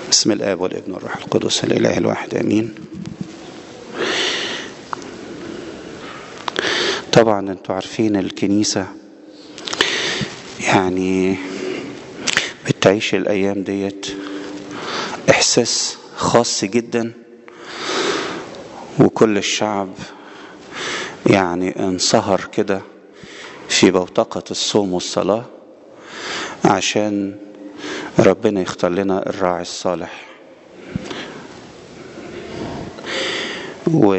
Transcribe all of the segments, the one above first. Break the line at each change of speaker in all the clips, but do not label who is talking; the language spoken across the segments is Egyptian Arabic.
بسم الآب والابن والروح القدس الإله الواحد آمين طبعا انتوا عارفين الكنيسة يعني بتعيش الأيام ديت إحساس خاص جدا وكل الشعب يعني انصهر كده في بوتقة الصوم والصلاة عشان ربنا يختار لنا الراعي الصالح و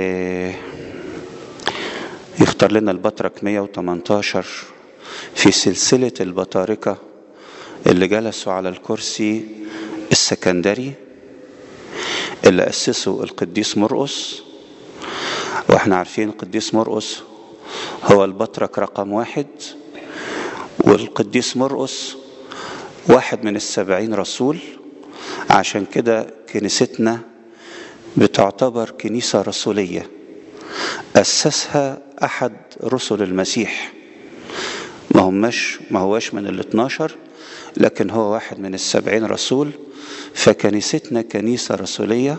يختار لنا البطرك 118 في سلسلة البطاركة اللي جلسوا على الكرسي السكندري اللي أسسه القديس مرقس واحنا عارفين القديس مرقس هو البطرك رقم واحد والقديس مرقس واحد من السبعين رسول عشان كده كنيستنا بتعتبر كنيسة رسولية أسسها أحد رسل المسيح ما هماش ما هواش من الاثناشر لكن هو واحد من السبعين رسول فكنيستنا كنيسة رسولية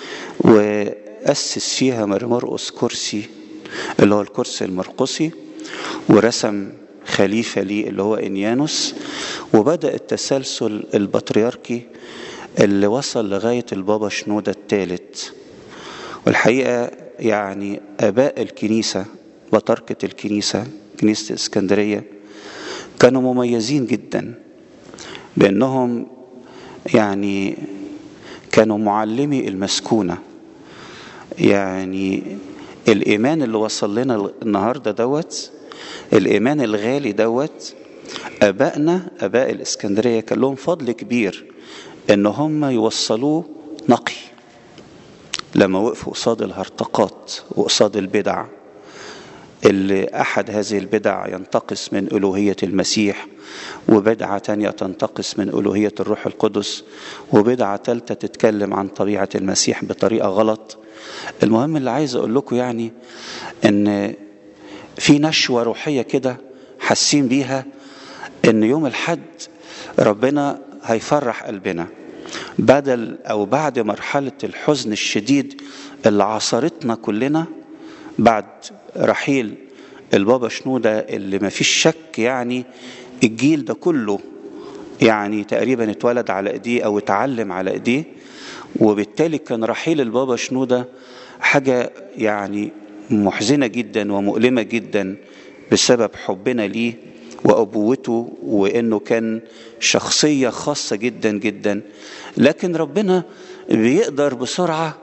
وأسس فيها مرقس كرسي اللي هو الكرسي المرقسي ورسم خليفة ليه اللي هو إنيانوس وبدأ التسلسل البطريركي اللي وصل لغاية البابا شنودة الثالث والحقيقة يعني آباء الكنيسة بطركة الكنيسة كنيسة اسكندرية كانوا مميزين جدا بأنهم يعني كانوا معلمي المسكونة يعني الإيمان اللي وصل لنا النهاردة دوت الإيمان الغالي دوت أبائنا أباء الإسكندرية كان لهم فضل كبير إن هم يوصلوه نقي لما وقفوا قصاد الهرطقات وقصاد البدع اللي أحد هذه البدع ينتقص من ألوهية المسيح وبدعة تانية تنتقص من ألوهية الروح القدس وبدعة تالتة تتكلم عن طبيعة المسيح بطريقة غلط المهم اللي عايز أقول لكم يعني إن في نشوة روحية كده حاسين بيها إن يوم الحد ربنا هيفرح قلبنا بدل أو بعد مرحلة الحزن الشديد اللي عاصرتنا كلنا بعد رحيل البابا شنودة اللي ما فيش شك يعني الجيل ده كله يعني تقريبا اتولد على ايديه او اتعلم على ايديه وبالتالي كان رحيل البابا شنودة حاجة يعني محزنة جدا ومؤلمة جدا بسبب حبنا ليه وأبوته وإنه كان شخصية خاصة جدا جدا لكن ربنا بيقدر بسرعة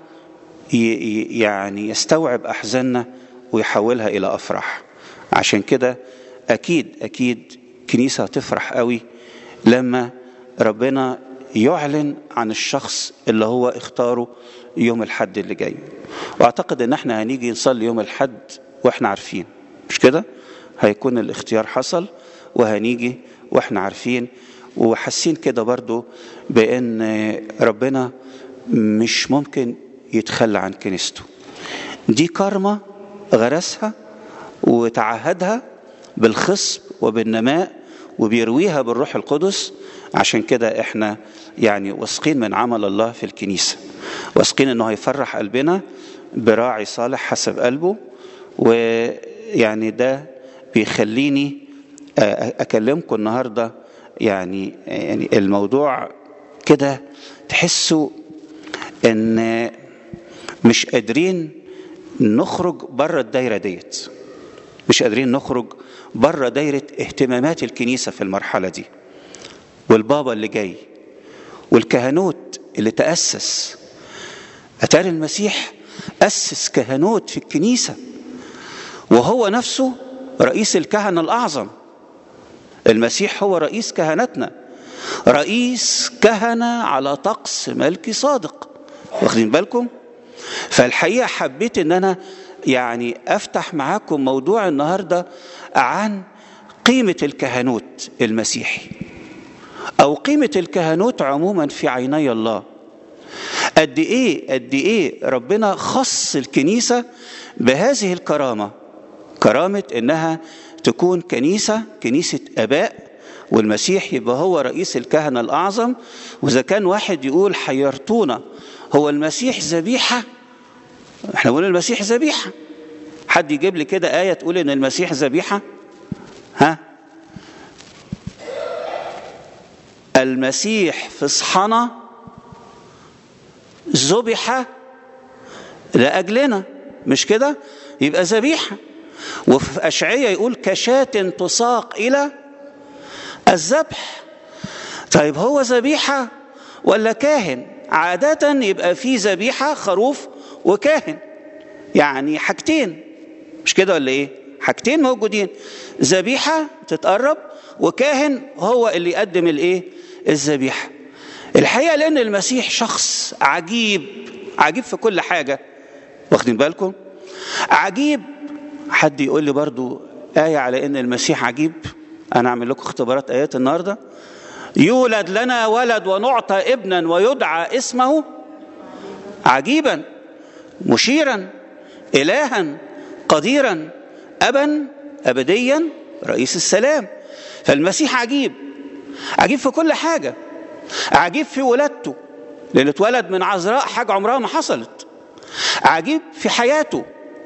يعني يستوعب أحزاننا ويحولها إلى أفراح عشان كده أكيد أكيد كنيسة هتفرح قوي لما ربنا يعلن عن الشخص اللي هو اختاره يوم الحد اللي جاي واعتقد ان احنا هنيجي نصلي يوم الحد واحنا عارفين مش كده هيكون الاختيار حصل وهنيجي واحنا عارفين وحاسين كده برضو بان ربنا مش ممكن يتخلى عن كنيسته دي كارما غرسها وتعهدها بالخصب وبالنماء وبيرويها بالروح القدس عشان كده احنا يعني واثقين من عمل الله في الكنيسه واثقين انه هيفرح قلبنا براعي صالح حسب قلبه ويعني ده بيخليني اكلمكم النهارده يعني يعني الموضوع كده تحسوا ان مش قادرين نخرج بره الدايره ديت مش قادرين نخرج بره دايره اهتمامات الكنيسه في المرحله دي والبابا اللي جاي والكهنوت اللي تاسس اتاري المسيح اسس كهنوت في الكنيسه وهو نفسه رئيس الكهنه الاعظم المسيح هو رئيس كهنتنا رئيس كهنه على طقس ملكي صادق واخدين بالكم فالحقيقه حبيت ان انا يعني افتح معاكم موضوع النهارده عن قيمه الكهنوت المسيحي او قيمه الكهنوت عموما في عيني الله قد ايه قد ايه ربنا خص الكنيسه بهذه الكرامه كرامه انها تكون كنيسه كنيسه اباء والمسيح يبقى هو رئيس الكهنة الأعظم وإذا كان واحد يقول حيرتونا هو المسيح ذبيحة احنا بنقول المسيح ذبيحة حد يجيب لي كده آية تقول إن المسيح ذبيحة ها المسيح في صحنا ذبح لأجلنا مش كده يبقى ذبيحة وفي أشعية يقول كشاة تساق إلى الذبح طيب هو ذبيحة ولا كاهن عادة يبقى في ذبيحة خروف وكاهن يعني حاجتين مش كده ولا ايه حاجتين موجودين ذبيحة تتقرب وكاهن هو اللي يقدم الايه الذبيحة الحقيقة لأن المسيح شخص عجيب عجيب في كل حاجة واخدين بالكم عجيب حد يقول لي برضو آية على إن المسيح عجيب أنا أعمل لكم اختبارات آيات النهاردة يولد لنا ولد ونعطى ابنا ويدعى اسمه عجيبا مشيرا إلها قديرا أبا أبديا رئيس السلام فالمسيح عجيب عجيب في كل حاجة عجيب في ولادته لأنه اتولد من عذراء حاجة عمرها ما حصلت عجيب في حياته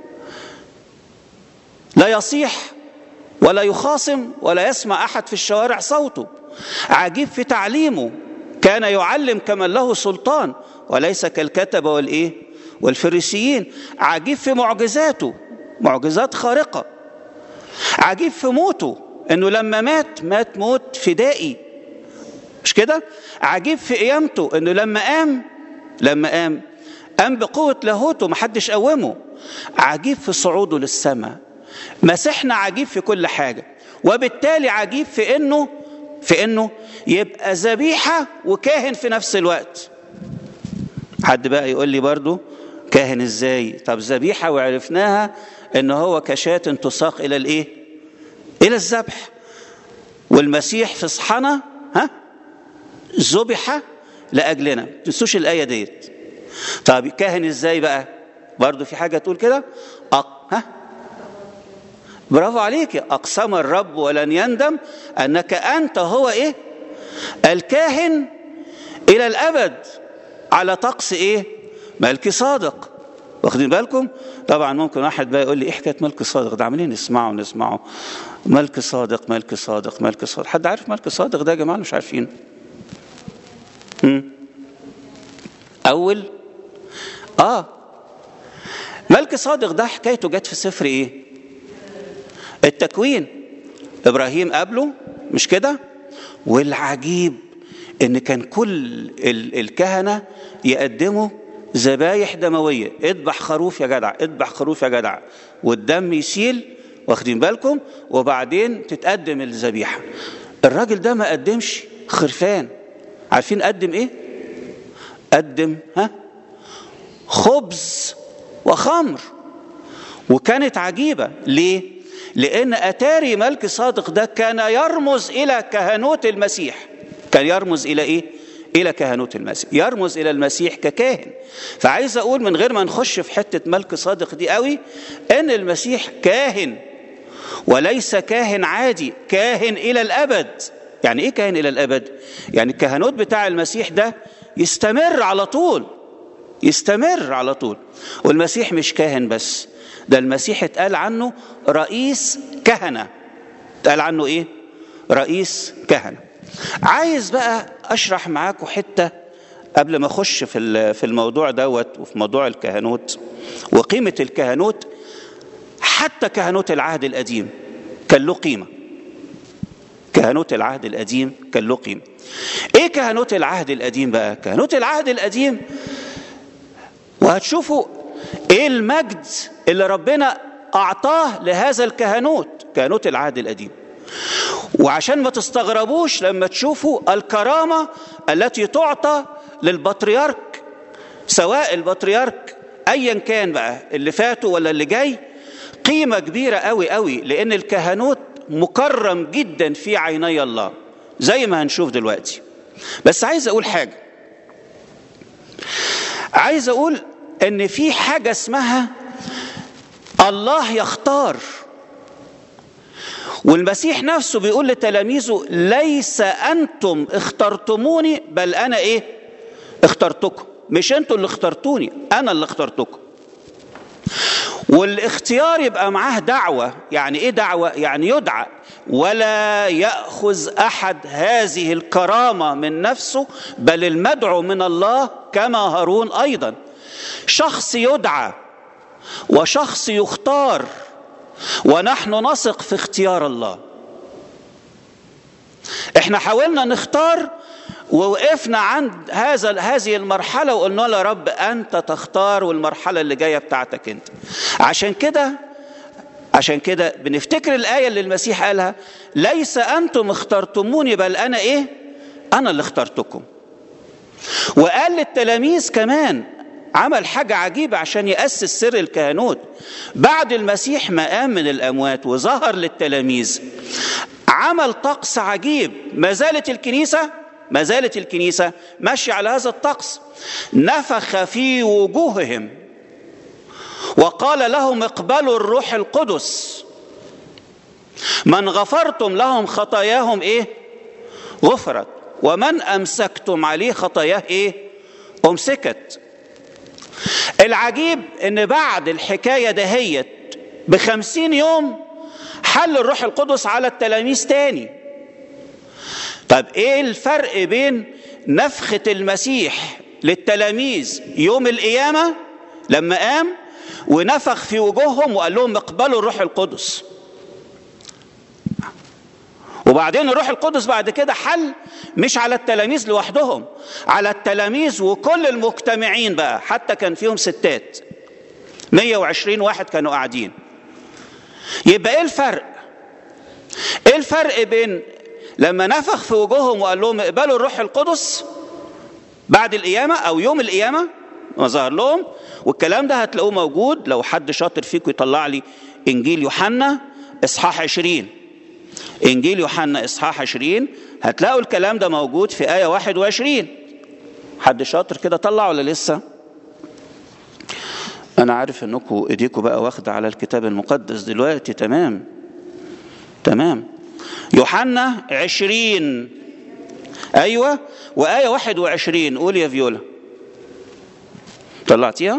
لا يصيح ولا يخاصم ولا يسمع أحد في الشوارع صوته عجيب في تعليمه كان يعلم كمن له سلطان وليس كالكتبة والإيه والفريسيين عجيب في معجزاته معجزات خارقة عجيب في موته انه لما مات مات موت فدائي مش كده عجيب في قيامته انه لما قام لما قام قام بقوة لاهوته محدش قومه عجيب في صعوده للسماء مسيحنا عجيب في كل حاجة وبالتالي عجيب في انه في انه يبقى ذبيحة وكاهن في نفس الوقت حد بقى يقول لي برضو كاهن ازاي طب ذبيحة وعرفناها ان هو كشاة تساق الى الايه الى الذبح والمسيح في صحنا ها ذبح لاجلنا تنسوش الايه ديت طب كاهن ازاي بقى برضو في حاجه تقول كده أق... ها برافو عليك اقسم الرب ولن يندم انك انت هو ايه الكاهن الى الابد على طقس ايه ملك صادق واخدين بالكم طبعا ممكن واحد بقى يقول لي ايه حكايه ملك صادق ده عاملين نسمعه نسمعه ملك صادق ملك صادق ملك صادق حد عارف ملك صادق ده يا جماعه مش عارفين اول اه ملك صادق ده حكايته جت في سفر ايه التكوين ابراهيم قبله مش كده والعجيب ان كان كل الكهنه يقدموا ذبايح دمويه اذبح خروف يا جدع اذبح خروف يا جدع والدم يسيل واخدين بالكم وبعدين تتقدم الذبيحه الراجل ده ما قدمش خرفان عارفين قدم ايه قدم ها خبز وخمر وكانت عجيبه ليه لان اتاري ملك صادق ده كان يرمز الى كهنوت المسيح كان يرمز الى ايه الى كهنوت المسيح يرمز الى المسيح ككاهن فعايز اقول من غير ما نخش في حته ملك صادق دي قوي ان المسيح كاهن وليس كاهن عادي كاهن الى الابد يعني ايه كاهن الى الابد يعني الكهنوت بتاع المسيح ده يستمر على طول يستمر على طول والمسيح مش كاهن بس ده المسيح اتقال عنه رئيس كهنه اتقال عنه ايه رئيس كهنه عايز بقى اشرح معاكم حته قبل ما اخش في في الموضوع دوت وفي موضوع الكهنوت وقيمه الكهنوت حتى كهنوت العهد القديم كان له قيمه كهنوت العهد القديم كان له قيمه ايه كهنوت العهد القديم بقى كهنوت العهد القديم وهتشوفوا ايه المجد اللي ربنا اعطاه لهذا الكهنوت كهنوت العهد القديم وعشان ما تستغربوش لما تشوفوا الكرامة التي تعطى للبطريرك سواء البطريرك ايا كان بقى اللي فاتوا ولا اللي جاي قيمة كبيرة قوي قوي لان الكهنوت مكرم جدا في عيني الله زي ما هنشوف دلوقتي بس عايز اقول حاجة عايز اقول ان في حاجة اسمها الله يختار والمسيح نفسه بيقول لتلاميذه ليس انتم اخترتموني بل انا ايه اخترتكم مش انتوا اللي اخترتوني انا اللي اخترتكم والاختيار يبقى معاه دعوة يعني ايه دعوة يعني يدعى ولا يأخذ أحد هذه الكرامة من نفسه بل المدعو من الله كما هارون أيضا شخص يدعى وشخص يختار ونحن نثق في اختيار الله احنا حاولنا نختار ووقفنا عند هذا هذه المرحله وقلنا له يا رب انت تختار والمرحله اللي جايه بتاعتك انت عشان كده عشان كده بنفتكر الايه اللي المسيح قالها ليس انتم اخترتموني بل انا ايه انا اللي اخترتكم وقال للتلاميذ كمان عمل حاجة عجيبة عشان يأسس سر الكهنوت بعد المسيح ما قام من الأموات وظهر للتلاميذ عمل طقس عجيب ما زالت الكنيسة ما زالت الكنيسة ماشية على هذا الطقس نفخ في وجوههم وقال لهم اقبلوا الروح القدس من غفرتم لهم خطاياهم ايه غفرت ومن امسكتم عليه خطاياه ايه امسكت العجيب ان بعد الحكايه دهيت بخمسين يوم حل الروح القدس على التلاميذ تاني طب ايه الفرق بين نفخة المسيح للتلاميذ يوم القيامة لما قام ونفخ في وجوههم وقال لهم اقبلوا الروح القدس وبعدين الروح القدس بعد كده حل مش على التلاميذ لوحدهم على التلاميذ وكل المجتمعين بقى حتى كان فيهم ستات 120 واحد كانوا قاعدين يبقى ايه الفرق ايه الفرق بين لما نفخ في وجوههم وقال لهم اقبلوا الروح القدس بعد القيامة أو يوم القيامة ما ظهر لهم والكلام ده هتلاقوه موجود لو حد شاطر فيكم يطلع لي إنجيل يوحنا إصحاح 20 إنجيل يوحنا إصحاح 20 هتلاقوا الكلام ده موجود في آية 21 حد شاطر كده طلع ولا لسه؟ أنا عارف إنكم إيديكم بقى واخدة على الكتاب المقدس دلوقتي تمام تمام يوحنا عشرين أيوة وآية واحد وعشرين قول يا فيولا طلعتيها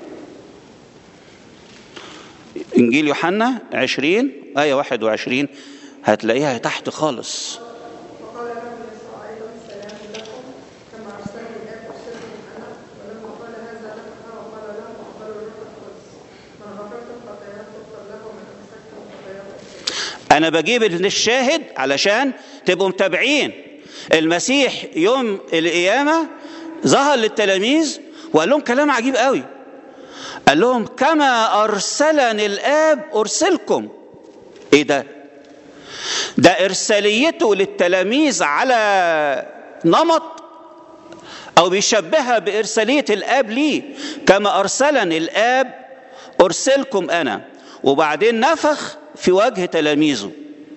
إنجيل يوحنا عشرين آية واحد وعشرين هتلاقيها تحت خالص
وقال لهم يسوع ايضا سلام لكم كما ارسلني الاب ارسلكم انا ولما قال هذا نفخ وقال لهم اقبلوا الروح القدس من غفرتم خطاياكم تغفر لكم من امسكتم خطاياكم
أنا بجيب الشاهد علشان تبقوا متابعين المسيح يوم القيامة ظهر للتلاميذ وقال لهم كلام عجيب قوي قال لهم كما أرسلني الآب أرسلكم إيه ده؟ ده إرساليته للتلاميذ على نمط أو بيشبهها بإرسالية الآب ليه كما أرسلني الآب أرسلكم أنا وبعدين نفخ في وجه تلاميذه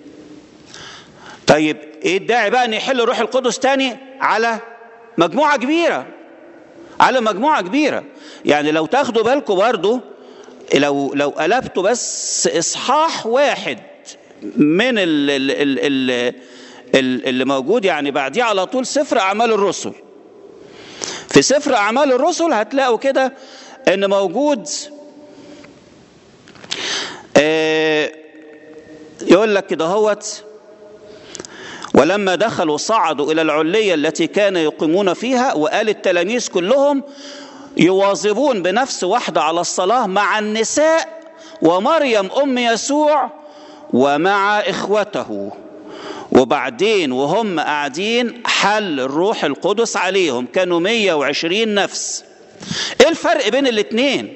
طيب ايه الداعي بقى ان يحل الروح القدس تاني على مجموعه كبيره على مجموعه كبيره يعني لو تاخدوا بالكم برضو لو لو قلبتوا بس اصحاح واحد من ال ال ال ال ال اللي موجود يعني بعديه على طول سفر اعمال الرسل في سفر اعمال الرسل هتلاقوا كده ان موجود آه يقول لك كده هوت ولما دخلوا صعدوا إلى العلية التي كان يقيمون فيها وقال التلاميذ كلهم يواظبون بنفس واحدة على الصلاة مع النساء ومريم أم يسوع ومع إخوته وبعدين وهم قاعدين حل الروح القدس عليهم كانوا 120 نفس ايه الفرق بين الاثنين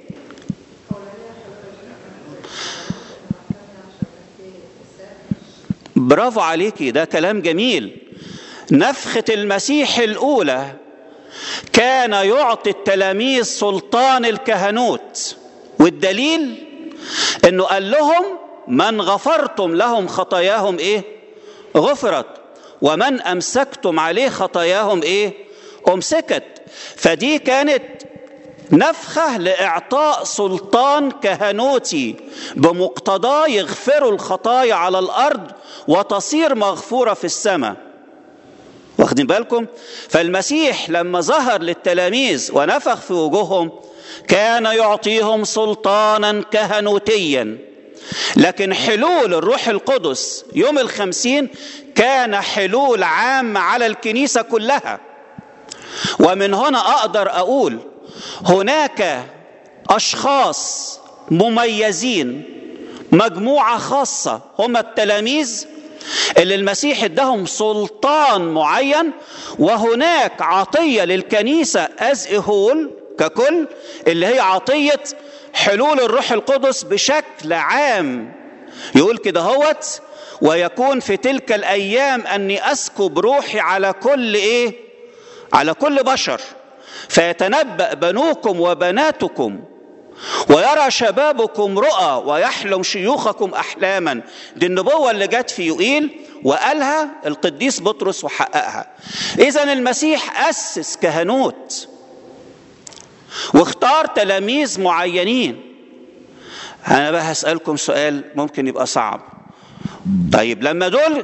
برافو عليكي ده كلام جميل نفخة المسيح الأولى كان يعطي التلاميذ سلطان الكهنوت والدليل انه قال لهم من غفرتم لهم خطاياهم ايه غفرت ومن امسكتم عليه خطاياهم ايه امسكت فدي كانت نفخة لإعطاء سلطان كهنوتي بمقتضاه يغفروا الخطايا على الأرض وتصير مغفورة في السماء واخدين بالكم فالمسيح لما ظهر للتلاميذ ونفخ في وجوههم كان يعطيهم سلطانا كهنوتيا لكن حلول الروح القدس يوم الخمسين كان حلول عام على الكنيسة كلها ومن هنا أقدر أقول هناك أشخاص مميزين مجموعة خاصة هم التلاميذ اللي المسيح ادهم سلطان معين وهناك عطية للكنيسة از هول ككل اللي هي عطية حلول الروح القدس بشكل عام يقول كده هوت ويكون في تلك الايام اني اسكب روحي على كل ايه على كل بشر فيتنبأ بنوكم وبناتكم ويرى شبابكم رؤى ويحلم شيوخكم احلاما دي النبوه اللي جت في يوئيل وقالها القديس بطرس وحققها اذا المسيح اسس كهنوت واختار تلاميذ معينين انا بقى هسالكم سؤال ممكن يبقى صعب طيب لما دول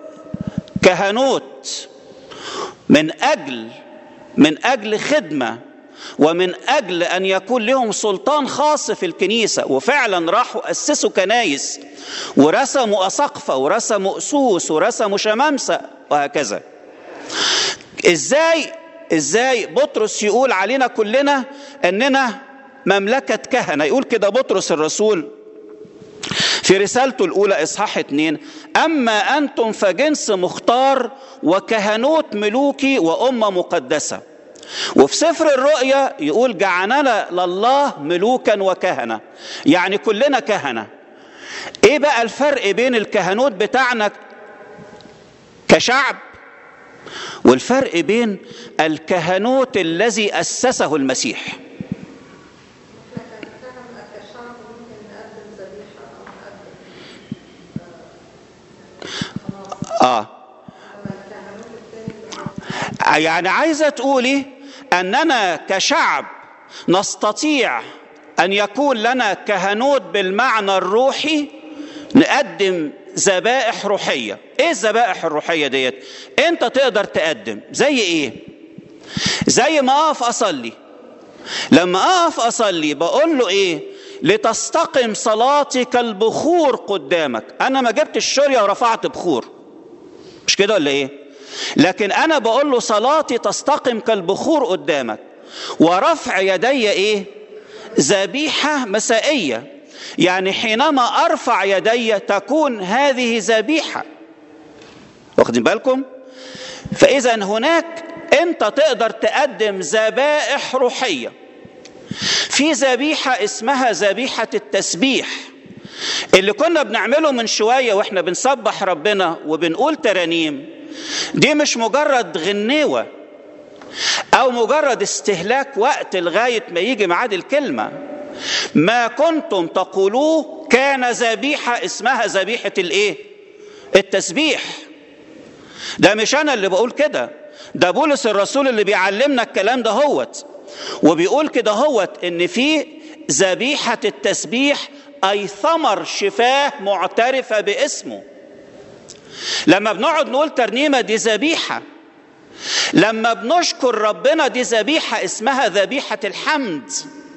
كهنوت من اجل من اجل خدمه ومن اجل ان يكون لهم سلطان خاص في الكنيسه وفعلا راحوا اسسوا كنايس ورسموا اساقفه ورسموا اسوس ورسموا شمامسه وهكذا ازاي ازاي بطرس يقول علينا كلنا اننا مملكه كهنه يقول كده بطرس الرسول في رسالته الأولى إصحاح اتنين أما أنتم فجنس مختار وكهنوت ملوكي وأمة مقدسة وفي سفر الرؤيا يقول جعلنا لله ملوكا وكهنة يعني كلنا كهنة ايه بقى الفرق بين الكهنوت بتاعنا كشعب والفرق بين الكهنوت الذي أسسه المسيح
كشعب ممكن نقدم ذبيحة أو نقدم
آه يعني عايزة تقولي أننا كشعب نستطيع أن يكون لنا كهنوت بالمعنى الروحي نقدم ذبائح روحية ايه الذبائح الروحية ديت انت تقدر تقدم زي ايه زي ما اقف اصلي لما اقف اصلي بقول له ايه لتستقم صلاتي كالبخور قدامك انا ما جبت الشرية ورفعت بخور مش كده ولا ايه لكن انا بقول له صلاتي تستقم كالبخور قدامك ورفع يدي ايه ذبيحه مسائيه يعني حينما ارفع يدي تكون هذه ذبيحه واخدين بالكم فاذا هناك انت تقدر تقدم ذبائح روحيه في ذبيحه اسمها ذبيحه التسبيح اللي كنا بنعمله من شويه واحنا بنسبح ربنا وبنقول ترانيم دي مش مجرد غنيوه او مجرد استهلاك وقت لغايه ما يجي ميعاد الكلمه ما كنتم تقولوه كان ذبيحه اسمها ذبيحه الايه التسبيح ده مش انا اللي بقول كده ده بولس الرسول اللي بيعلمنا الكلام ده هوت وبيقول كده هوت ان في ذبيحه التسبيح اي ثمر شفاه معترفه باسمه لما بنقعد نقول ترنيمه دي ذبيحه لما بنشكر ربنا دي ذبيحه اسمها ذبيحه الحمد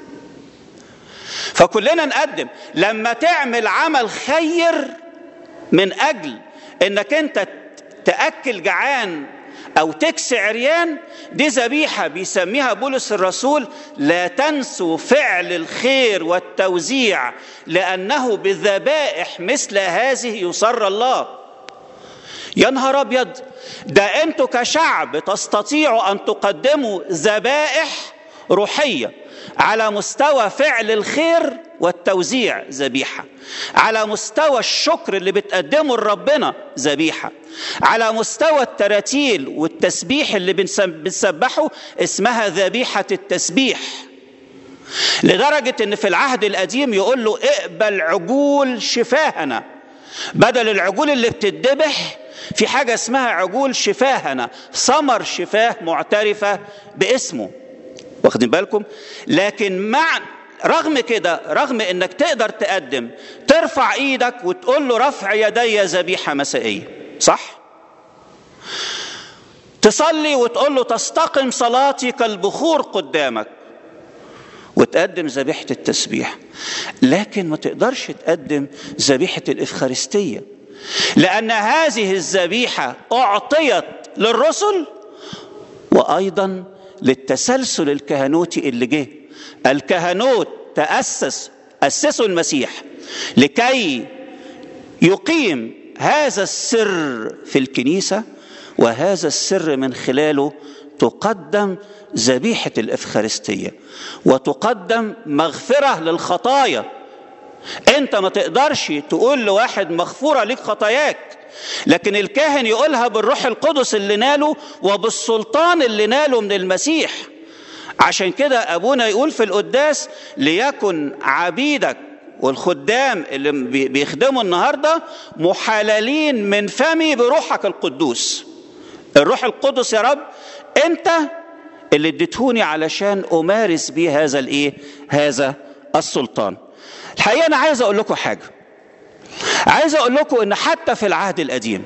فكلنا نقدم لما تعمل عمل خير من اجل انك انت تاكل جعان او تكسي عريان دي ذبيحه بيسميها بولس الرسول لا تنسوا فعل الخير والتوزيع لانه بالذبائح مثل هذه يسر الله يا نهار ابيض ده انتوا كشعب تستطيعوا ان تقدموا ذبائح روحيه على مستوى فعل الخير والتوزيع ذبيحه على مستوى الشكر اللي بتقدمه لربنا ذبيحه على مستوى التراتيل والتسبيح اللي بنسبحه اسمها ذبيحه التسبيح لدرجه ان في العهد القديم يقول له اقبل عجول شفاهنا بدل العجول اللي بتتذبح في حاجه اسمها عجول شفاهنا ثمر شفاه معترفه باسمه واخدين بالكم لكن مع رغم كده رغم انك تقدر تقدم ترفع ايدك وتقول له رفع يدي ذبيحه مسائيه صح تصلي وتقول له تستقم صلاتي كالبخور قدامك وتقدم ذبيحه التسبيح لكن ما تقدرش تقدم ذبيحه الافخارستيه لان هذه الذبيحه اعطيت للرسل وايضا للتسلسل الكهنوتي اللي جه الكهنوت تاسس اسسوا المسيح لكي يقيم هذا السر في الكنيسه وهذا السر من خلاله تقدم ذبيحه الافخارستيه وتقدم مغفره للخطايا انت ما تقدرش تقول لواحد مغفوره لك خطاياك لكن الكاهن يقولها بالروح القدس اللي ناله وبالسلطان اللي ناله من المسيح عشان كده ابونا يقول في القداس ليكن عبيدك والخدام اللي بيخدموا النهارده محللين من فمي بروحك القدوس الروح القدس يا رب انت اللي اديتهوني علشان امارس بيه هذا الايه هذا السلطان الحقيقه انا عايز اقول لكم حاجه عايز اقول لكم ان حتى في العهد القديم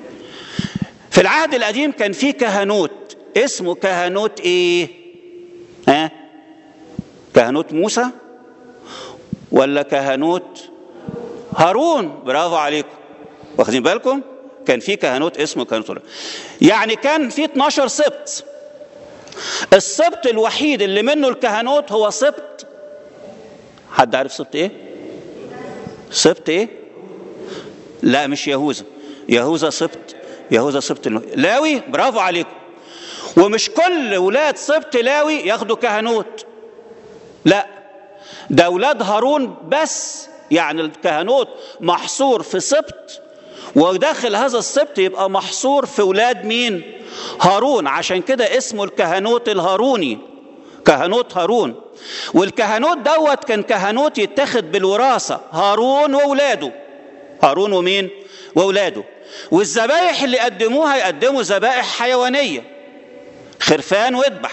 في العهد القديم كان في كهنوت اسمه كهنوت ايه ها كهنوت موسى ولا كهنوت هارون برافو عليكم واخدين بالكم كان في كهنوت اسمه كهنوت هارون يعني كان في 12 سبط السبط الوحيد اللي منه الكهنوت هو سبط حد عارف سبط ايه سبط ايه لا مش يهوذا يهوذا سبط يهوذا سبط لاوي برافو عليكم ومش كل ولاد سبط لاوي ياخدوا كهنوت لا ده اولاد هارون بس يعني الكهنوت محصور في سبط وداخل هذا السبط يبقى محصور في ولاد مين هارون عشان كده اسمه الكهنوت الهاروني كهنوت هارون والكهنوت دوت كان كهنوت يتخذ بالوراثة هارون وولاده هارون ومين وولاده والذبائح اللي قدموها يقدموا ذبائح حيوانية خرفان واذبح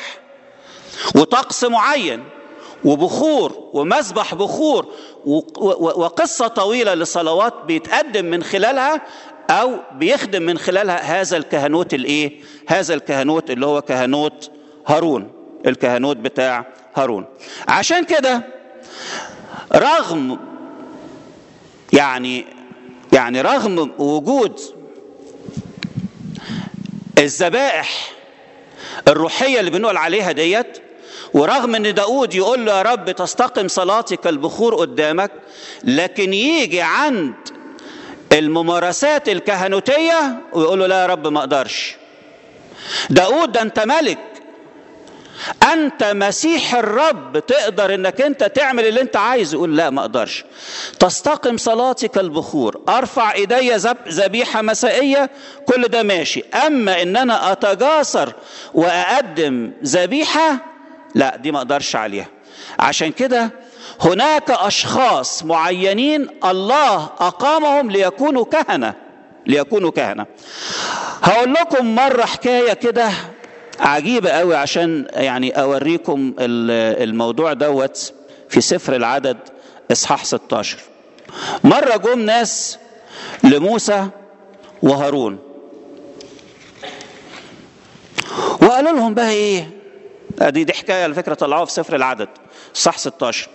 وطقس معين وبخور ومذبح بخور وقصة طويلة لصلوات بيتقدم من خلالها أو بيخدم من خلالها هذا الكهنوت الإيه؟ هذا الكهنوت اللي هو كهنوت هارون الكهنوت بتاع هارون عشان كده رغم يعني يعني رغم وجود الذبائح الروحيه اللي بنقول عليها ديت ورغم ان داود يقول له يا رب تستقم صلاتي كالبخور قدامك لكن يجي عند الممارسات الكهنوتيه ويقول له لا يا رب ما اقدرش داود ده انت ملك انت مسيح الرب تقدر انك انت تعمل اللي انت عايزه يقول لا ما اقدرش تستقم صلاتي كالبخور ارفع ايدي ذبيحه مسائيه كل ده ماشي اما ان انا اتجاسر واقدم ذبيحه لا دي ما اقدرش عليها عشان كده هناك اشخاص معينين الله اقامهم ليكونوا كهنه ليكونوا كهنه هقول لكم مره حكايه كده عجيبة قوي عشان يعني أوريكم الموضوع دوت في سفر العدد إصحاح 16 مرة جم ناس لموسى وهارون وقالوا لهم بقى إيه دي دي حكاية على فكرة طلعوها في سفر العدد صح 16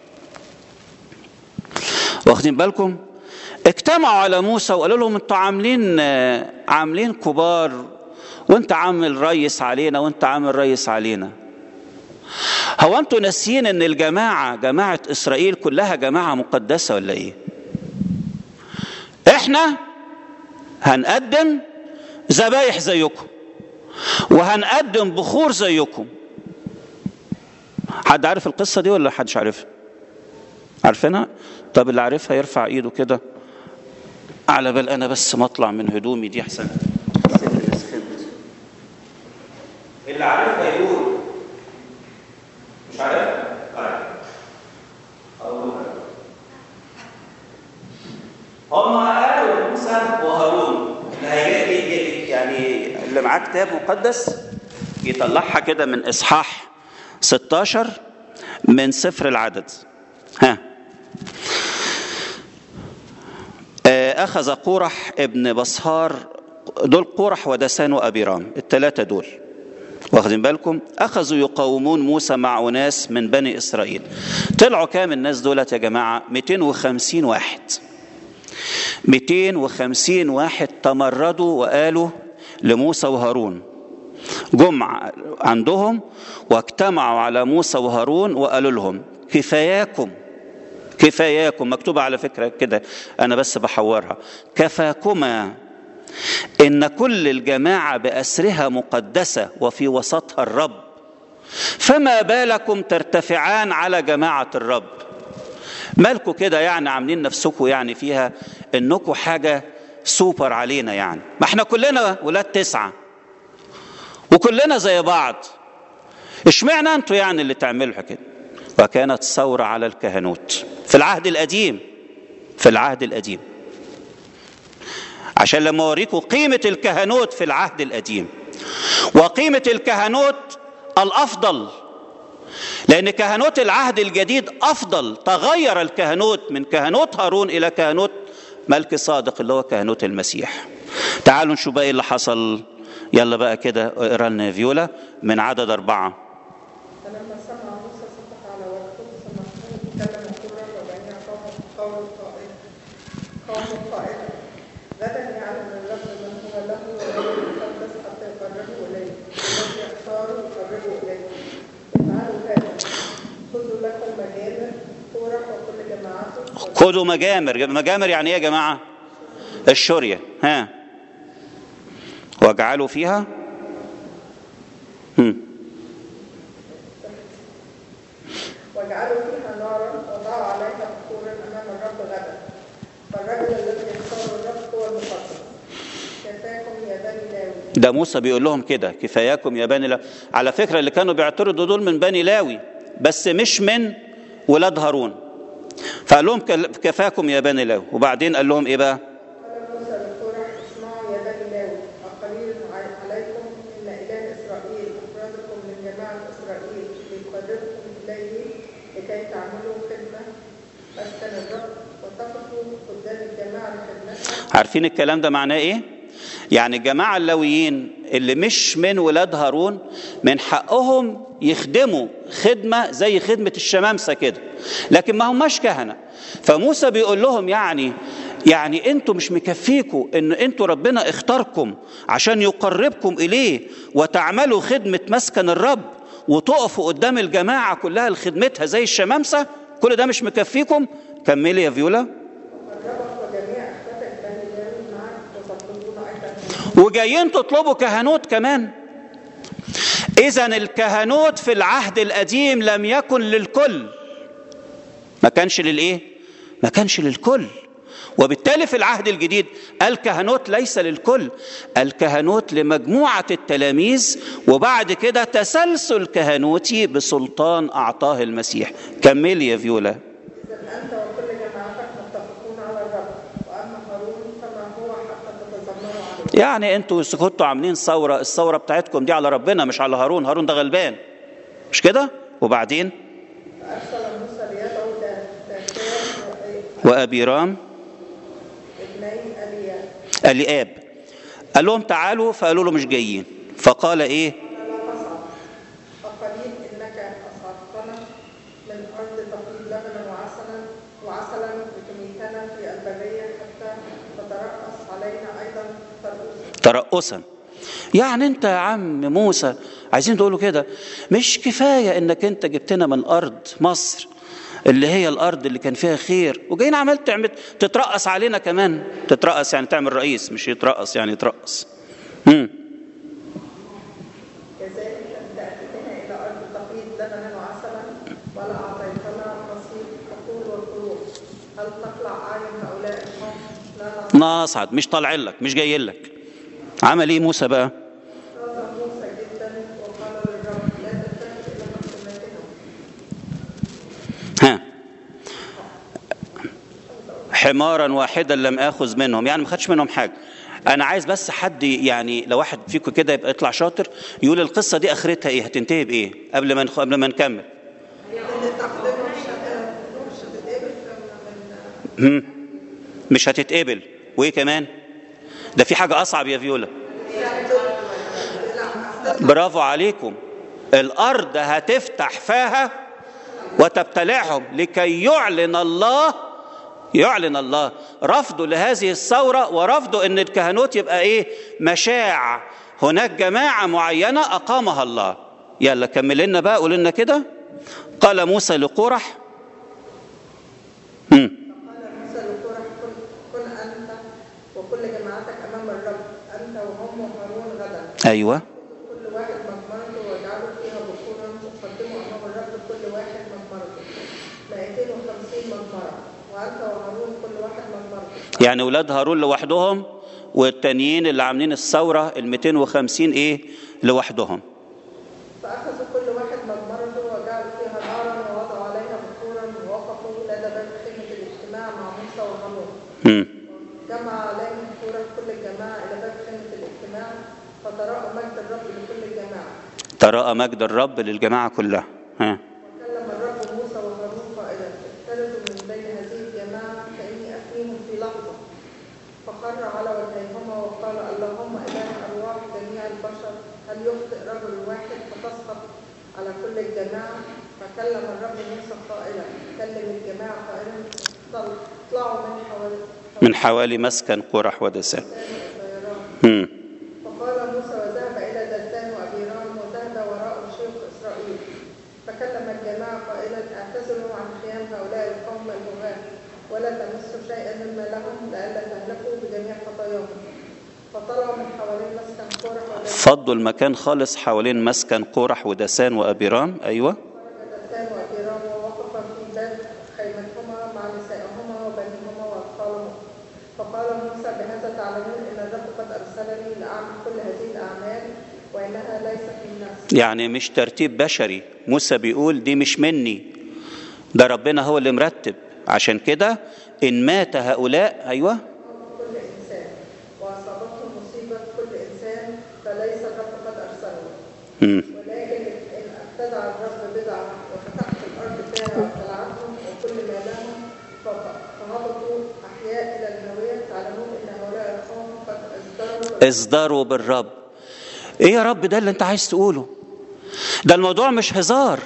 واخدين بالكم اجتمعوا على موسى وقالوا لهم انتوا عاملين عاملين كبار وانت عامل ريس علينا وانت عامل ريس علينا هو انتوا ناسيين ان الجماعة جماعة اسرائيل كلها جماعة مقدسة ولا ايه احنا هنقدم ذبايح زيكم وهنقدم بخور زيكم حد عارف القصة دي ولا حدش عارفها عارفينها طب اللي عارفها يرفع ايده كده على بال انا بس ما اطلع من هدومي دي احسن اللي عارفها يقول مش عارف طيب هم قالوا موسى وهارون اللي هيجي يعني اللي معاه كتاب مقدس يطلعها كده من اصحاح 16 من سفر العدد ها أخذ قورح ابن بصهار دول قورح ودسان وأبيرام الثلاثة دول واخدين بالكم أخذوا يقاومون موسى مع أناس من بني إسرائيل طلعوا كام الناس دولت يا جماعة 250 واحد 250 واحد تمردوا وقالوا لموسى وهارون جمع عندهم واجتمعوا على موسى وهارون وقالوا لهم كفاياكم كفاياكم مكتوبة على فكرة كده أنا بس بحورها كفاكما إن كل الجماعة بأسرها مقدسة وفي وسطها الرب فما بالكم ترتفعان على جماعة الرب مالكم كده يعني عاملين نفسكم يعني فيها انكم حاجة سوبر علينا يعني ما احنا كلنا ولاد تسعة وكلنا زي بعض اشمعنى انتوا يعني اللي تعملوا كده وكانت ثورة على الكهنوت في العهد القديم في العهد القديم عشان لما اوريكم قيمة الكهنوت في العهد القديم وقيمة الكهنوت الأفضل لأن كهنوت العهد الجديد أفضل تغير الكهنوت من كهنوت هارون إلى كهنوت ملك صادق اللي هو كهنوت المسيح تعالوا نشوف بقى ايه اللي حصل يلا بقى كده اقرا لنا فيولا من عدد أربعة
فلما سمع موسى سقط على وجهه ثم تكلم كورا وجميع قوم قول قائل قوم قائلا غدا يعلم الرب من هو له وليه المقدس حتى يقربوا اليه الذي يختاروا يقربوا اليه افعلوا هذا خذوا لكم مجامر كورا وكل جماعته
خدوا مجامر مجامر يعني ايه يا جماعة الشرية ها واجعلوا فيها هم.
واجعلوا فيها نارا وضعوا عليها بخورا امام الرب غدا فالرجل الذي يختار الرب هو المقدس كفاكم يا بني لاوي
ده موسى بيقول لهم كده كفاياكم يا بني لاوي على فكرة اللي كانوا بيعترضوا دول من بني لاوي بس مش من ولاد هارون فقال لهم كل- كفاكم يا بني لاوي وبعدين قال لهم ايه بقى
قال موسى لكورح اسمعوا يا بني لاوي أقليل ع- عليكم إن إله إسرائيل أفرادكم من جماعة إسرائيل ليقربكم إليه لكي تعملوا خدمة مسكن الرب وتقفوا قدام الجماعة لخدمتها
عارفين الكلام ده معناه ايه يعني الجماعة اللاويين اللي مش من ولاد هارون من حقهم يخدموا خدمة زي خدمة الشمامسة كده لكن ما هماش كهنة فموسى بيقول لهم يعني يعني انتوا مش مكفيكوا ان انتوا ربنا اختاركم عشان يقربكم اليه وتعملوا خدمة مسكن الرب وتقفوا قدام الجماعة كلها لخدمتها زي الشمامسة كل ده مش مكفيكم كملي يا فيولا
قربك وجميع أخوتك بني لاوي معك وتطلبون أيضا
وجايين تطلبوا كهنوت كمان اذا الكهنوت في العهد القديم لم يكن للكل ما كانش للايه ما كانش للكل وبالتالي في العهد الجديد الكهنوت ليس للكل الكهنوت لمجموعة التلاميذ وبعد كده تسلسل كهنوتي بسلطان أعطاه المسيح كملي يا فيولا
إذا أنت وكل جماعتك متفقون على الرب وأما هارون فما هو حتى تتذمروا عليه
يعني انتوا كنتوا عاملين ثورة الثورة بتاعتكم دي على ربنا مش على هارون هارون ده غلبان مش كده وبعدين
فأرسل موسى ليدعو داكان
وأبيرام
ابني ألياب
الياب قال لهم تعالوا فقالوا له مش جايين فقال ايه
فلا تصعد أقليل إنك أصعدتنا من أرض تفيض لبنا وعسلا وعسلا لتميتنا في البرية حتى تترأس علينا أيضا ترؤوسا
ترأسا يعني انت يا عم موسى عايزين تقولوا كده مش كفاية انك انت جبتنا من ارض مصر اللي هي الارض اللي كان فيها خير وجايين عمال تعمل تترأس علينا كمان تترأس يعني تعمل رئيس مش يترأس يعني يترأس مم.
كذلك أن تأتينا إلى أرض تفيض لبنا وعسلا ولا أعطيتنا نصيب الحقول والخروج هل تقلع أعين هؤلاء القوم لا نصيب
نصعد مش طالع لك مش جاي لك عمل ايه موسى بقى
غضب موسى جدا وقال للرب لا تلتفت إلى مقدمتهم
ها حمارا واحدا لم اخذ منهم يعني ما خدش منهم حاجه انا عايز بس حد يعني لو واحد فيكم كده يبقى يطلع شاطر يقول القصه دي اخرتها ايه هتنتهي بايه قبل ما نخ... قبل ما نكمل
اللي تقدمه مش هت- مش هتتقبل من
مم. مش هتتقبل وايه كمان ده في حاجه اصعب يا فيولا برافو عليكم الارض هتفتح فاها وتبتلعهم لكي يعلن الله يعلن الله رفضه لهذه الثوره ورفضه ان الكهنوت يبقى ايه مشاع هناك جماعه معينه اقامها الله يلا كمل لنا بقى قول لنا كده قال موسى لقرح مم.
قال موسى لكورح كن, كن أنت وكل جماعتك أمام الرب أنت وهم وهارون غدا
ايوه
كل واحد مجمرته واجعلوا فيها بخورا وقدموا أمام الرب كل واحد مجمرته 250 مجمرة وأنت وهارون كل واحد مجمرته
يعني ولاد هارون لوحدهم والتانيين اللي عاملين الثوره ال 250 ايه لوحدهم
فأخذوا كل واحد مجمرته وجعلوا فيها نارا ووضعوا عليها بخورا ووقفوا لدى باب خيمة الاجتماع مع موسى وهارون
مم.
جمع عليهم كورة كل الجماعة إلى باب خيمة الاجتماع فتراءوا مجد الرب لكل الجماعة
تراءى مجد الرب للجماعه كلها ها
وكلم الرب موسى وهارون قائلا اختلفوا من بين هذه الجماعة فإني أفنيهم في لحظة فخر على وجهيهما وقال اللهم إله أرواح جميع البشر هل يخطئ رجل واحد فتسقط على كل الجماعة فكلم الرب موسى قائلا كلم الجماعة قائلا "طل- اطلعوا من حوالي
من حوالي مسكن قرح ودسان
الطيران
مم.
فقال موسى وذهب إلى دتان وأبيرام وذهب وراء شيوخ إسرائيل فكلم الجماعة قائلا اعتزلوا عن قيام هؤلاء القوم الهواة ولا تمسوا شيئا مما لهم لئلا تهلكوا بجميع خطاياهم فطلعوا من حوالين مسكن كورح ودتان
فضوا المكان خالص حوالين مسكن قرح ودسان وابيرام ايوه
خرج دتان وأبيرام ووقف في باب خيمتهما مع نسائهما وبنيهما وأطفالهما فقال موسى بهذا تعلمون أن الرب قد أرسلني لأعمل كل هذه الأعمال وإنها ليست من نفسي
يعني مش ترتيب بشري موسى بيقول دي مش مني ده ربنا هو اللي مرتب عشان كده ان مات هؤلاء ايوه
كل إنسان وأصابته مصيبة كل إنسان فليس الرب قد أرسله
مم.
ولكن إن ابتدع الرب بدعة وفتحت الأرض فيها وابتلعتهم وكل ما لهم فق- فهبطوا أحياء إلى الهوية تعلمون أن هؤلاء القوم قد أصدروا
اصدروا بالرب ايه يا رب ده اللي انت عايز تقوله ده الموضوع مش هزار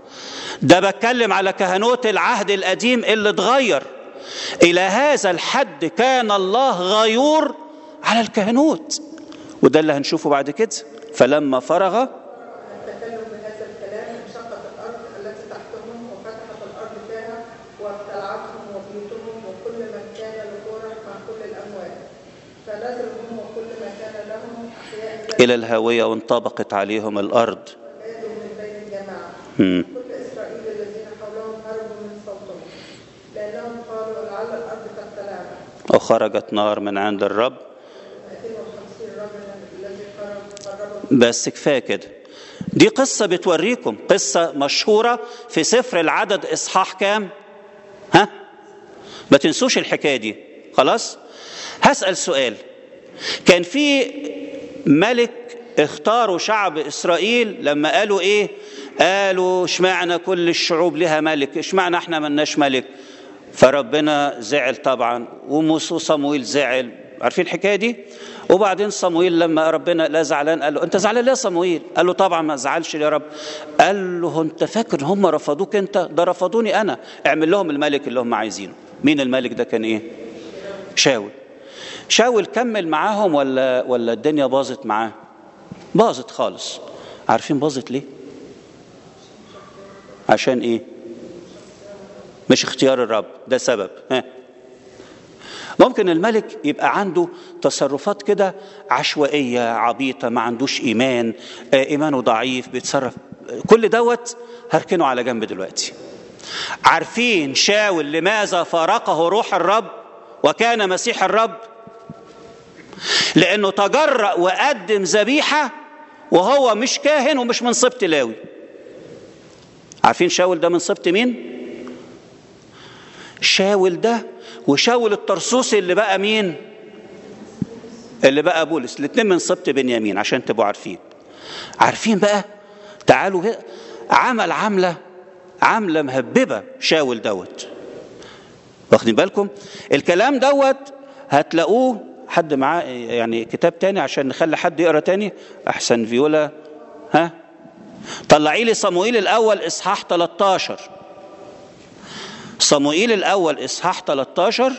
ده بتكلم على كهنوت العهد القديم اللي اتغير الى هذا الحد كان الله غيور على الكهنوت وده اللي هنشوفه بعد كده فلما فرغ
التكلم بهذا الكلام انشقت الأرض التي تحتهم وفتحت الأرض فيها وابتلعتهم وبيوتهم وكل من كان لكورح مع كل الأموال فنزلوا هم وكل ما كان لهم أحياء إلى
الى الهاويه وانطبقت عليهم الارض
وجادوا من بين الجماعة
مم.
كل إسرائيل الذين حولهم هربوا من صوتهم لأنهم قالوا لعل الأرض تبتلعنا
وخرجت نار من عند الرب
250 رجلا الذي قرب قربوا
بس كفايه كده دي قصه بتوريكم قصه مشهوره في سفر العدد اصحاح كام ها ما تنسوش الحكايه دي خلاص هسال سؤال كان في ملك اختاروا شعب اسرائيل لما قالوا ايه قالوا اشمعنى كل الشعوب لها ملك اشمعنى احنا ملناش ملك فربنا زعل طبعا وموسى صمويل زعل عارفين الحكايه دي وبعدين صمويل لما ربنا لا زعلان قال له انت زعلان ليه يا صمويل قال له طبعا ما زعلش يا رب قال له انت فاكر ان هم رفضوك انت ده رفضوني انا اعمل لهم الملك اللي هم عايزينه مين الملك ده كان ايه شاول شاول كمل معاهم ولا ولا الدنيا باظت معاه باظت خالص عارفين باظت ليه عشان ايه مش اختيار الرب ده سبب ها ممكن الملك يبقى عنده تصرفات كده عشوائية عبيطة ما عندوش إيمان آه، إيمانه ضعيف بيتصرف كل دوت هركنه على جنب دلوقتي عارفين شاول لماذا فارقه روح الرب وكان مسيح الرب لأنه تجرأ وقدم ذبيحة وهو مش كاهن ومش من سبط لاوي عارفين شاول ده من سبط مين؟ شاول ده وشاول الطرسوسي اللي بقى مين اللي بقى بولس الاثنين من سبط بنيامين عشان تبقوا عارفين عارفين بقى تعالوا كده عمل عمله عمله مهببه شاول دوت واخدين بالكم الكلام دوت هتلاقوه حد معاه يعني كتاب تاني عشان نخلي حد يقرا تاني احسن فيولا ها طلعي لي صموئيل الاول اصحاح 13 صموئيل الاول اصحاح 13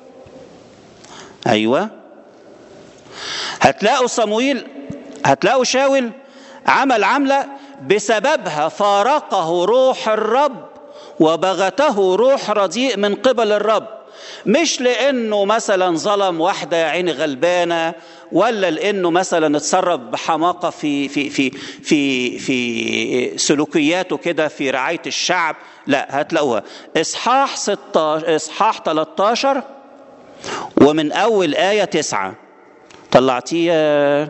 ايوه هتلاقوا صموئيل هتلاقوا شاول عمل عمله بسببها فارقه روح الرب وبغته روح رديء من قبل الرب مش لانه مثلا ظلم واحده يا عيني غلبانه ولا لانه مثلا اتصرف بحماقه في في في في في سلوكياته كده في رعايه الشعب لا هتلاقوها اصحاح 16 اصحاح 13 ومن اول ايه 9 طلعتيه يا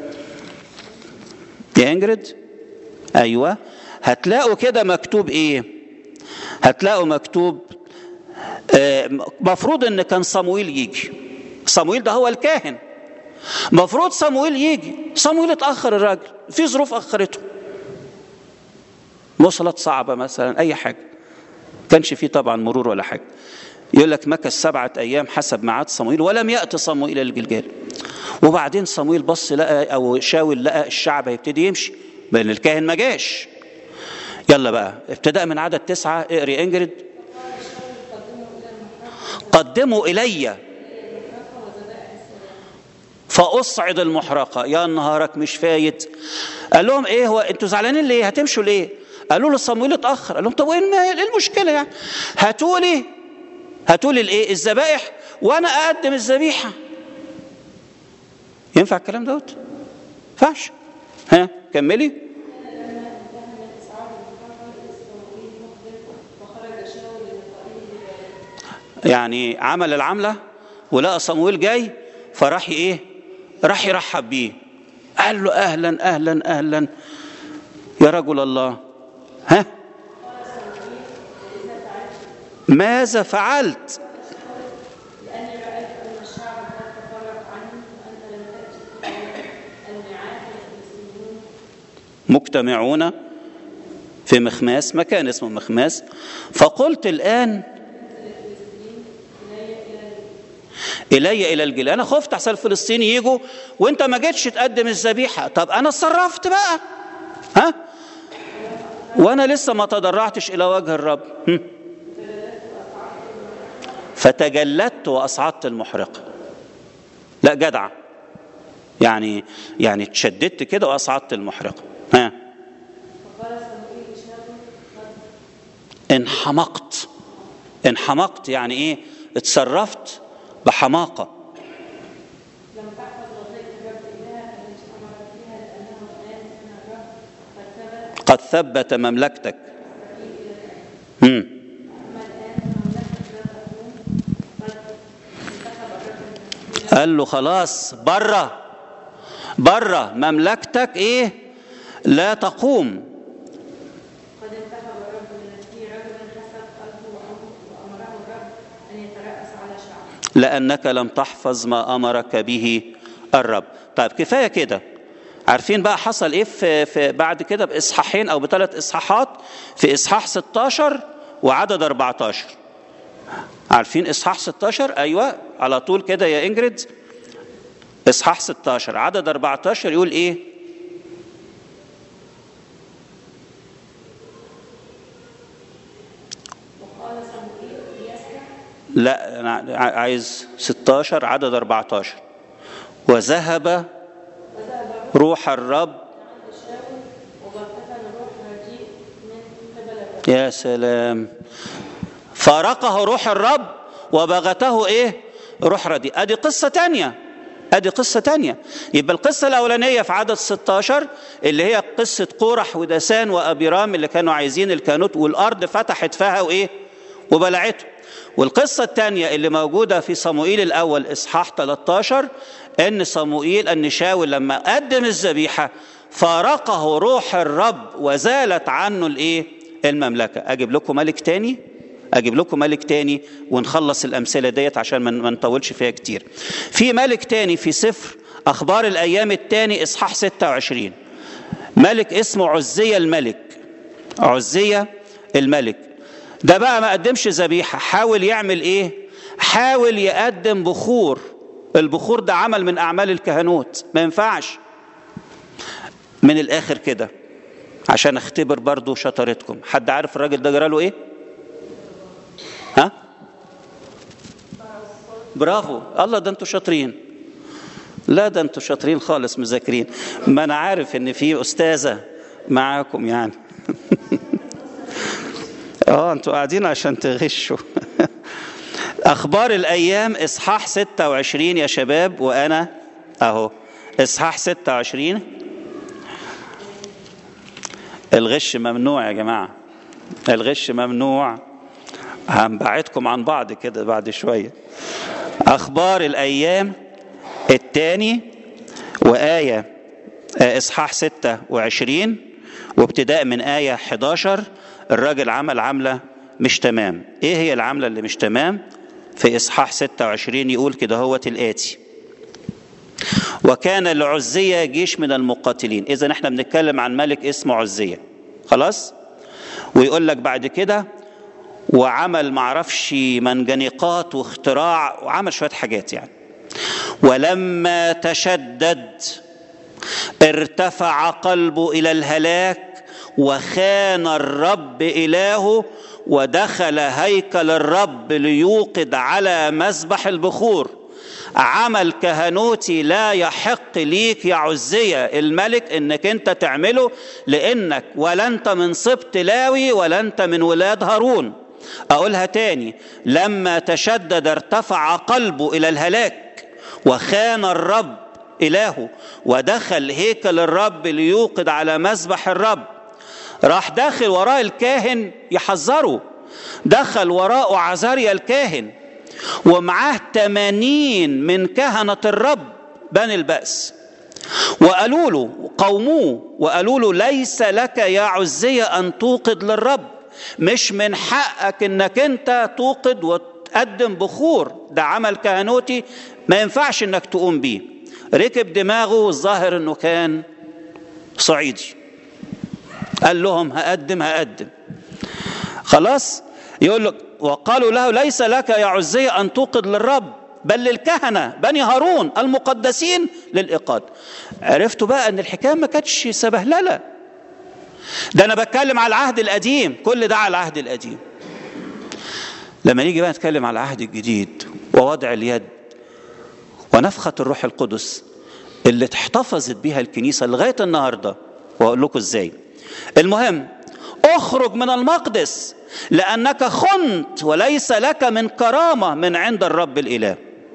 يا انجريد ايوه هتلاقوا كده مكتوب ايه هتلاقوا مكتوب مفروض ان كان صمويل يجي صمويل ده هو الكاهن مفروض صمويل يجي صمويل اتاخر الراجل في ظروف اخرته وصلت صعبه مثلا اي حاجه كانش فيه طبعا مرور ولا حاجه يقول لك مكث سبعة أيام حسب ميعاد صمويل ولم يأتي صمويل إلى الجلجال وبعدين صمويل بص لقى أو شاول لقى الشعب هيبتدي يمشي بين الكاهن ما جاش يلا بقى ابتداء من عدد تسعة اقري انجرد قدموا إلي فأصعد المحرقة يا نهارك مش فايت قال لهم ايه هو انتوا زعلانين ليه هتمشوا ليه قالوا له صمويل اتأخر قال لهم طب وين ايه المشكلة يعني هاتوا لي هاتوا لي الايه الذبائح وانا اقدم الذبيحة ينفع الكلام دوت ينفعش ها كملي يعني عمل العملة ولقى صمويل جاي فراح ايه راح يرحب بيه قال له اهلا اهلا اهلا يا رجل الله ها ماذا فعلت
لأني رأيت أن الشعب قد تفرق عني وأنت لم تأتي الميعاد الفلسطينيون
مجتمعون في مخماس مكان اسمه مخماس فقلت الآن إلي إلى الجيل أنا خفت أحسن الفلسطيني يجوا وأنت ما جيتش تقدم الذبيحة طب أنا اتصرفت بقى ها وأنا لسه ما تضرعتش إلى وجه الرب هم. فتجلدت وأصعدت المحرقة لا جدع يعني يعني اتشددت كده وأصعدت المحرقة ها
فقال صموئيل لشاول
انحمقت انحمقت يعني ايه اتصرفت بحماقة
لم تحفظ وصية الرب إلهك التي أمرت بها لأنه الآن أنا الرب قد ثبت
قد ثبت مملكتك مم.
أما الآن فمملكتك لا تقوم قد انتخب الرب
قال له خلاص بره بره مملكتك ايه لا تقوم
قد انتخب الرب لنفسه رجلا حسب قلبه وأمره وأمره الرب أن يترأس على شعبه
لأنك لم تحفظ ما أمرك به الرب طيب كفاية كده عارفين بقى حصل ايه في, في بعد كده باصحاحين او بثلاث اصحاحات في اصحاح 16 وعدد 14 عارفين اصحاح 16 ايوه على طول كده يا انجريد اصحاح 16 عدد 14 يقول ايه
وقال صموئيل ليسرع
لا انا عايز 16 عدد 14 وذهب روح الرب
عند شاول وغففن روح رديء من قبل الرب
يا سلام فارقه روح الرب وبغته ايه روح رديء ادي قصة تانية ادي قصة تانية يبقى القصة الاولانية في عدد 16 اللي هي قصة قورح ودسان وابيرام اللي كانوا عايزين الكانوت والارض فتحت فيها وايه وبلعته والقصة الثانية اللي موجودة في صموئيل الأول إصحاح 13 إن صموئيل أن شاول لما قدم الذبيحة فارقه روح الرب وزالت عنه الإيه؟ المملكة أجيب لكم ملك تاني أجيب لكم ملك تاني ونخلص الأمثلة ديت عشان ما ما نطولش فيها كتير في ملك تاني في سفر أخبار الأيام الثاني إصحاح 26 ملك اسمه عزية الملك عزية الملك ده بقى ما قدمش ذبيحة حاول يعمل إيه حاول يقدم بخور البخور ده عمل من أعمال الكهنوت ما ينفعش من الآخر كده عشان اختبر برضو شطارتكم حد عارف الراجل ده جراله ايه ها برافو الله ده انتوا شاطرين لا ده انتوا شاطرين خالص مذاكرين ما انا عارف ان في استاذه معاكم يعني اه انتوا قاعدين عشان تغشوا اخبار الايام اصحاح 26 يا شباب وانا اهو اصحاح 26 الغش ممنوع يا جماعه الغش ممنوع هنبعدكم عن بعض كده بعد شويه اخبار الايام الثاني وايه اصحاح 26 وابتداء من ايه 11 الراجل عمل عمله مش تمام ايه هي العمله اللي مش تمام في اصحاح 26 يقول كده هوت الاتي وكان لعزية جيش من المقاتلين إذا احنا بنتكلم عن ملك اسمه عزية خلاص ويقول لك بعد كده وعمل معرفش منجنيقات واختراع وعمل شوية حاجات يعني ولما تشدد ارتفع قلبه إلى الهلاك وخان الرب إلهه ودخل هيكل الرب ليوقد على مذبح البخور عمل كهنوتي لا يحق ليك يا عزية الملك انك انت تعمله لانك ولا انت من سبط لاوي ولا انت من ولاد هارون اقولها تاني لما تشدد ارتفع قلبه الى الهلاك وخان الرب الهه ودخل هيكل الرب ليوقد على مذبح الرب راح داخل وراء الكاهن يحذره دخل وراءه عزاريا الكاهن ومعاه تمانين من كهنة الرب بني البأس وقالوا له قوموه وقالوا له ليس لك يا عزية أن توقد للرب مش من حقك انك انت توقد وتقدم بخور ده عمل كهنوتي ما ينفعش انك تقوم بيه ركب دماغه والظاهر انه كان صعيدي قال لهم هقدم هقدم خلاص يقول لك وقالوا له ليس لك يا عزية أن توقد للرب بل للكهنة بني هارون المقدسين للإيقاد عرفتوا بقى أن الحكاية ما كانتش سبهللة ده أنا بتكلم على العهد القديم كل ده على العهد القديم لما نيجي بقى نتكلم على العهد الجديد ووضع اليد ونفخة الروح القدس اللي احتفظت بيها الكنيسة لغاية النهاردة وأقول لكم إزاي المهم اخرج من المقدس لأنك خنت وليس لك من كرامة من عند الرب الإله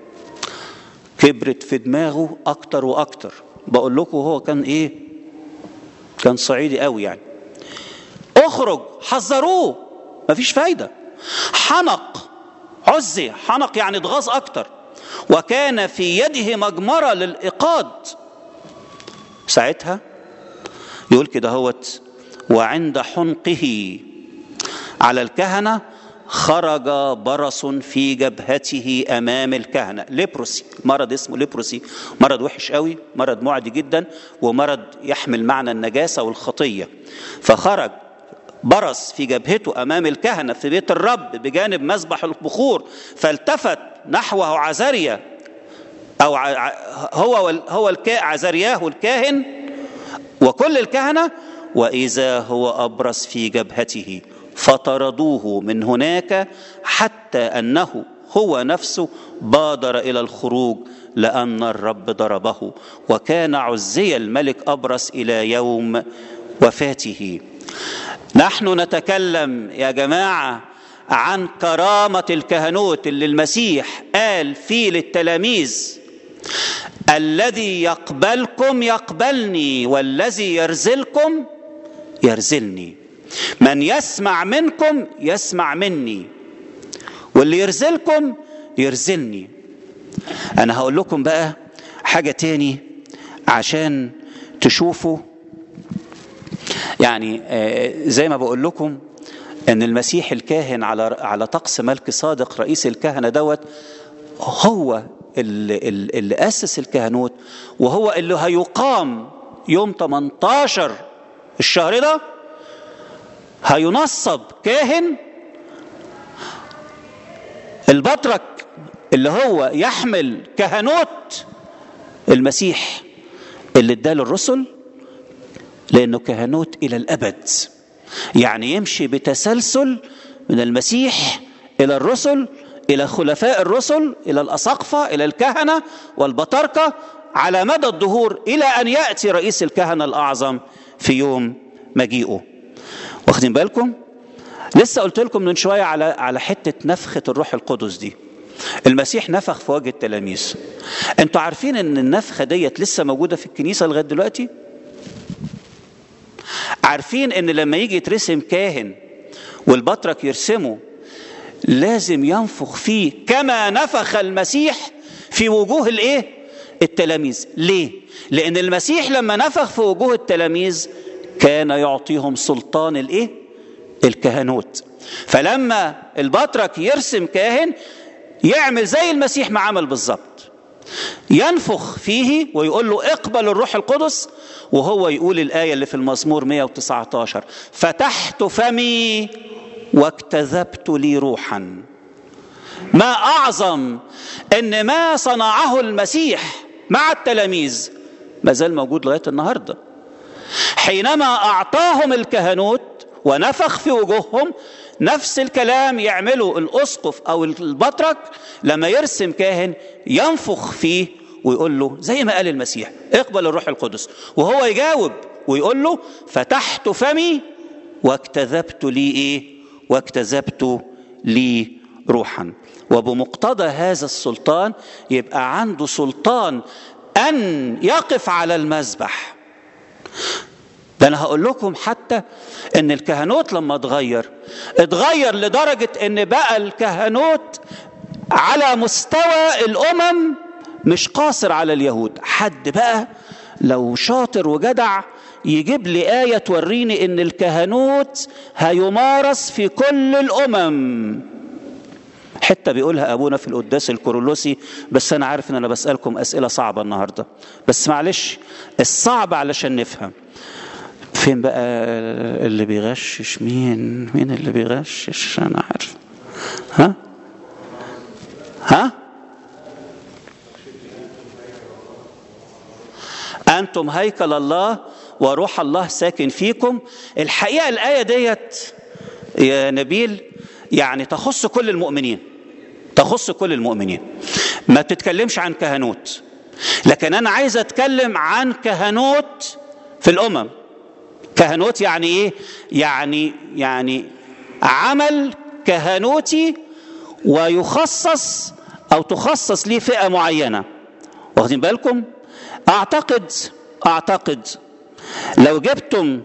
كبرت في دماغه أكتر وأكتر بقول لكم هو كان إيه كان صعيدي قوي يعني اخرج حذروه مفيش فايدة حنق عزي حنق يعني اتغاظ أكتر وكان في يده مجمرة للإيقاد ساعتها يقول كده هوت وعند حنقه على الكهنة خرج برص في جبهته أمام الكهنة ليبروسي مرض اسمه ليبروسي مرض وحش قوي مرض معدي جدا ومرض يحمل معنى النجاسة والخطية فخرج برص في جبهته أمام الكهنة في بيت الرب بجانب مذبح البخور فالتفت نحوه عزاريا أو هو هو عزارياه الكاهن وكل الكهنة وإذا هو أبرص في جبهته فطردوه من هناك حتى أنه هو نفسه بادر إلى الخروج لأن الرب ضربه وكان عزي الملك أبرص إلى يوم وفاته نحن نتكلم يا جماعة عن كرامة الكهنوت اللي المسيح قال فيه للتلاميذ الذي يقبلكم يقبلني والذي يرزلكم يرزلني من يسمع منكم يسمع مني واللي يرزلكم يرزلني انا هقول لكم بقى حاجه تاني عشان تشوفوا يعني زي ما بقول لكم ان المسيح الكاهن على على طقس ملك صادق رئيس الكهنه دوت هو اللي, اللي أسس الكهنوت وهو اللي هيقام يوم 18 الشهر ده هينصب كاهن البطرك اللي هو يحمل كهنوت المسيح اللي اداله الرسل لانه كهنوت الى الابد يعني يمشي بتسلسل من المسيح الى الرسل الى خلفاء الرسل الى الاساقفه الى الكهنه والبطاركه على مدى الدهور الى ان ياتي رئيس الكهنه الاعظم في يوم مجيئه واخدين بالكم لسه قلت لكم من شويه على على حته نفخه الروح القدس دي المسيح نفخ في وجه التلاميذ انتوا عارفين ان النفخه ديت لسه موجوده في الكنيسه لغايه دلوقتي عارفين ان لما يجي يترسم كاهن والبطرك يرسمه لازم ينفخ فيه كما نفخ المسيح في وجوه الايه التلاميذ ليه لان المسيح لما نفخ في وجوه التلاميذ كان يعطيهم سلطان الايه الكهنوت فلما البطرك يرسم كاهن يعمل زي المسيح ما عمل بالظبط ينفخ فيه ويقول له اقبل الروح القدس وهو يقول الآية اللي في المزمور 119 فتحت فمي واكتذبت لي روحا ما أعظم أن ما صنعه المسيح مع التلاميذ ما زال موجود لغاية النهاردة حينما أعطاهم الكهنوت ونفخ في وجوههم نفس الكلام يعمله الاسقف او البطرك لما يرسم كاهن ينفخ فيه ويقول له زي ما قال المسيح اقبل الروح القدس وهو يجاوب ويقول له فتحت فمي واكتذبت لي ايه واكتذبت لي روحا وبمقتضى هذا السلطان يبقى عنده سلطان ان يقف على المذبح ده انا هقول لكم حتى ان الكهنوت لما اتغير اتغير لدرجة ان بقى الكهنوت على مستوى الامم مش قاصر على اليهود حد بقى لو شاطر وجدع يجيب لي آية توريني ان الكهنوت هيمارس في كل الامم حتة بيقولها ابونا في القداس الكورولوسي بس انا عارف ان انا بسألكم اسئلة صعبة النهاردة بس معلش الصعب علشان نفهم فين بقى اللي بيغشش مين مين اللي بيغشش انا عارف ها ها انتم هيكل الله وروح الله ساكن فيكم الحقيقه الايه ديت يا نبيل يعني تخص كل المؤمنين تخص كل المؤمنين ما بتتكلمش عن كهنوت لكن انا عايز اتكلم عن كهنوت في الامم كهنوت يعني ايه يعني يعني عمل كهنوتي ويخصص او تخصص ليه فئه معينه واخدين بالكم اعتقد اعتقد لو جبتم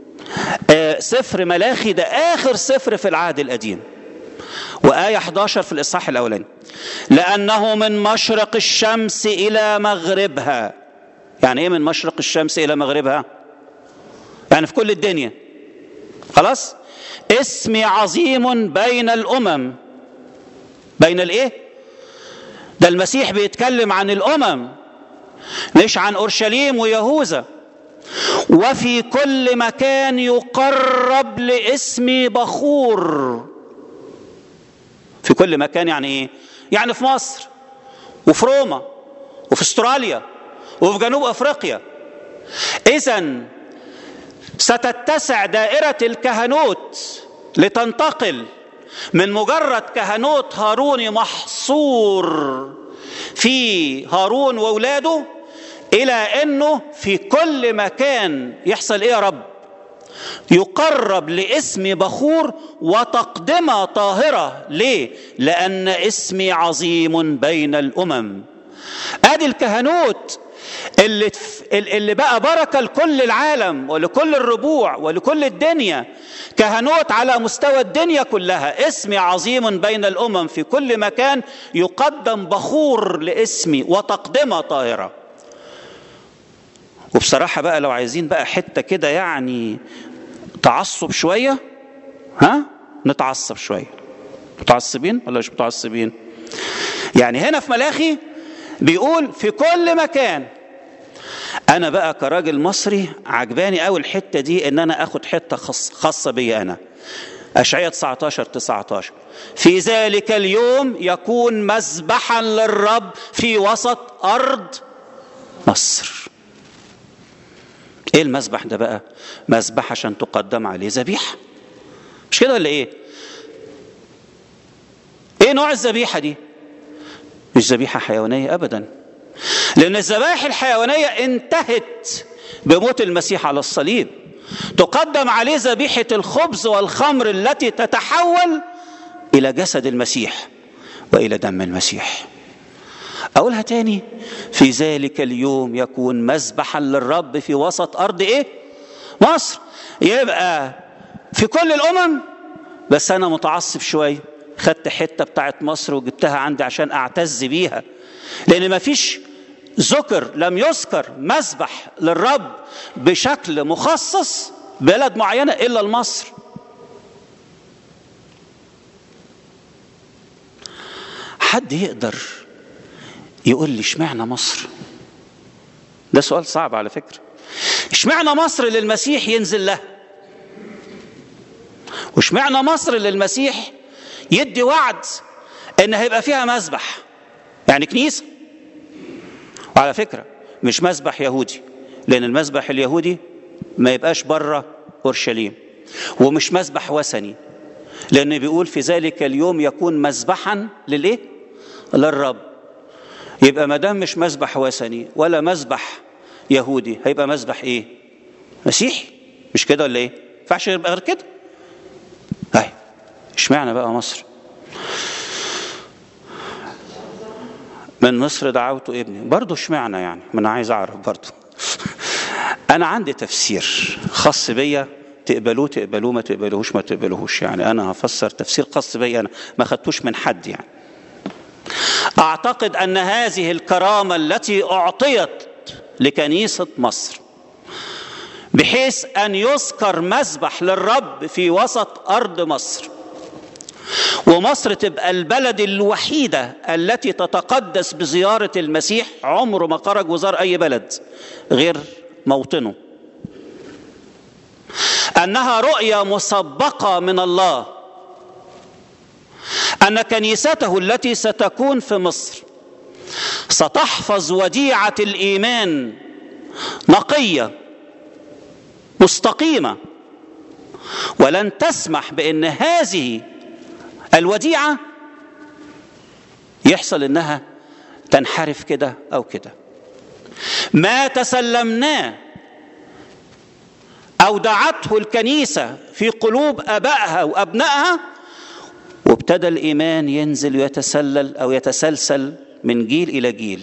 سفر ملاخي ده اخر سفر في العهد القديم وآية 11 في الإصحاح الأولاني لأنه من مشرق الشمس إلى مغربها يعني إيه من مشرق الشمس إلى مغربها يعني في كل الدنيا خلاص اسمي عظيم بين الامم بين الايه ده المسيح بيتكلم عن الامم مش عن اورشليم ويهوذا وفي كل مكان يقرب لاسمي بخور في كل مكان يعني ايه يعني في مصر وفي روما وفي استراليا وفي جنوب افريقيا اذا ستتسع دائرة الكهنوت لتنتقل من مجرد كهنوت هاروني محصور في هارون واولاده الى انه في كل مكان يحصل ايه يا رب يقرب لاسم بخور وتقدمة طاهرة ليه؟ لأن اسمي عظيم بين الأمم ادي الكهنوت اللي اللي بقى بركه لكل العالم ولكل الربوع ولكل الدنيا كهنوت على مستوى الدنيا كلها اسمي عظيم بين الامم في كل مكان يقدم بخور لاسمي وتقدمه طاهره وبصراحه بقى لو عايزين بقى حته كده يعني تعصب شويه ها نتعصب شويه متعصبين ولا مش متعصبين يعني هنا في ملاخي بيقول في كل مكان انا بقى كراجل مصري عجباني قوي الحته دي ان انا اخد حته خاص خاصه بي انا اشعياء 19 19 في ذلك اليوم يكون مذبحا للرب في وسط ارض مصر ايه المذبح ده بقى مذبح عشان تقدم عليه ذبيحه مش كده ولا ايه ايه نوع الذبيحه دي مش ذبيحه حيوانيه ابدا لان الذبائح الحيوانيه انتهت بموت المسيح على الصليب تقدم عليه ذبيحه الخبز والخمر التي تتحول الى جسد المسيح والى دم المسيح اقولها تاني في ذلك اليوم يكون مذبحا للرب في وسط ارض ايه مصر يبقى في كل الامم بس انا متعصب شويه خدت حته بتاعت مصر وجبتها عندي عشان اعتز بيها لان ما فيش ذكر لم يذكر مذبح للرب بشكل مخصص بلد معينه الا لمصر حد يقدر يقول لي اشمعنى مصر ده سؤال صعب على فكره اشمعنى مصر للمسيح ينزل لها واشمعنى مصر للمسيح يدي وعد ان هيبقى فيها مذبح يعني كنيسه وعلى فكره مش مذبح يهودي لان المذبح اليهودي ما يبقاش بره اورشليم ومش مذبح وثني لان بيقول في ذلك اليوم يكون مذبحا للايه للرب يبقى ما دام مش مذبح وثني ولا مذبح يهودي هيبقى مذبح ايه مسيحي مش كده ولا ايه ينفعش يبقى غير كده اهي اشمعنى بقى مصر من مصر دعوت ابني برضه اشمعنى يعني ما انا عايز اعرف برضه انا عندي تفسير خاص بيا تقبلوه تقبلوه ما تقبلوهوش ما تقبلوهوش يعني انا هفسر تفسير خاص بيا انا ما خدتوش من حد يعني اعتقد ان هذه الكرامه التي اعطيت لكنيسه مصر بحيث ان يذكر مذبح للرب في وسط ارض مصر ومصر تبقى البلد الوحيده التي تتقدس بزياره المسيح عمره ما خرج وزار اي بلد غير موطنه انها رؤيه مسبقه من الله ان كنيسته التي ستكون في مصر ستحفظ وديعه الايمان نقيه مستقيمه ولن تسمح بان هذه الوديعه يحصل انها تنحرف كده او كده ما تسلمناه اودعته الكنيسه في قلوب ابائها وابنائها وابتدى الايمان ينزل ويتسلل او يتسلسل من جيل الى جيل